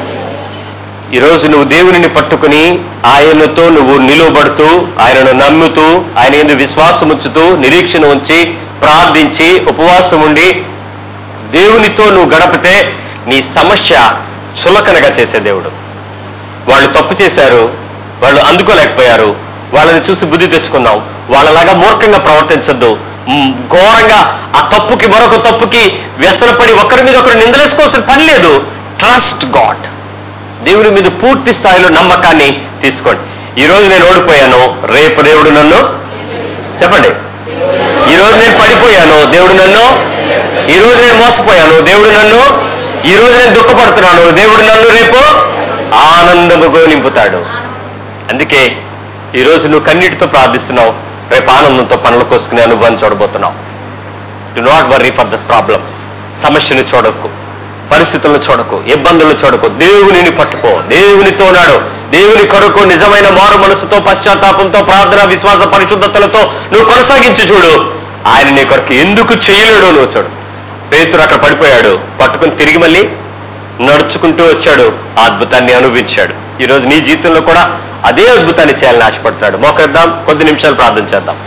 ఈరోజు నువ్వు దేవునిని పట్టుకుని ఆయనతో నువ్వు నిలువబడుతూ ఆయనను నమ్ముతూ ఆయన ఎందు విశ్వాసం ఉంచుతూ నిరీక్షణ ఉంచి ప్రార్థించి ఉపవాసం ఉండి దేవునితో నువ్వు గడిపితే నీ సమస్య చులకనగా చేసే దేవుడు వాళ్ళు తప్పు చేశారు వాళ్ళు అందుకోలేకపోయారు వాళ్ళని చూసి బుద్ధి తెచ్చుకుందాం వాళ్ళలాగా మూర్ఖంగా ప్రవర్తించొద్దు మ్, ఘోరంగా ఆ తప్పుకి మరొక తప్పుకి వ్యసనపడి ఒకరి మీద ఒకరు నిందలేసుకోవాల్సిన పని లేదు ట్రస్ట్ గాడ్ దేవుని మీద పూర్తి స్థాయిలో నమ్మకాన్ని తీసుకోండి ఈ రోజు నేను ఓడిపోయాను రేపు దేవుడు నన్ను చెప్పండి ఈ రోజు నేను పడిపోయాను దేవుడు నన్ను ఈ రోజు నేను మోసపోయాను దేవుడు నన్ను ఈ రోజు నేను దుఃఖపడుతున్నాను దేవుడు నన్ను రేపు ఆనందముగా నింపుతాడు అందుకే ఈ రోజు నువ్వు కన్నీటితో ప్రార్థిస్తున్నావు రేపు ఆనందంతో పనులు కోసుకునే అనుభవాన్ని చూడబోతున్నావు do not worry for the problem సమస్యను చూడకు పరిస్థితులను చూడకు ఇబ్బందులను చూడకు దేవునిని పట్టుకో దేవునితో నాడు దేవుని కొరకు నిజమైన మారు మనసుతో పశ్చాత్తాపంతో ప్రార్థన విశ్వాస పరిశుద్ధతలతో నువ్వు కొనసాగించి చూడు ఆయన నీ కొరకు ఎందుకు చేయలేడో నువ్వు చూడు పేతురు అక్కడ పడిపోయాడు పట్టుకుని తిరిగి మళ్ళీ నడుచుకుంటూ వచ్చాడు ఆ అద్భుతాన్ని అనుభవించాడు ఈ రోజు నీ జీవితంలో కూడా అదే అద్భుతాన్ని చేయాలని ఆశపడుతున్నాడు మోకరిద్దాం కొద్ది నిమిషాలు ప్రార్థన చేద్దాం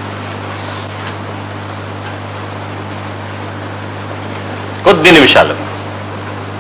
కొద్ది నిమిషాలు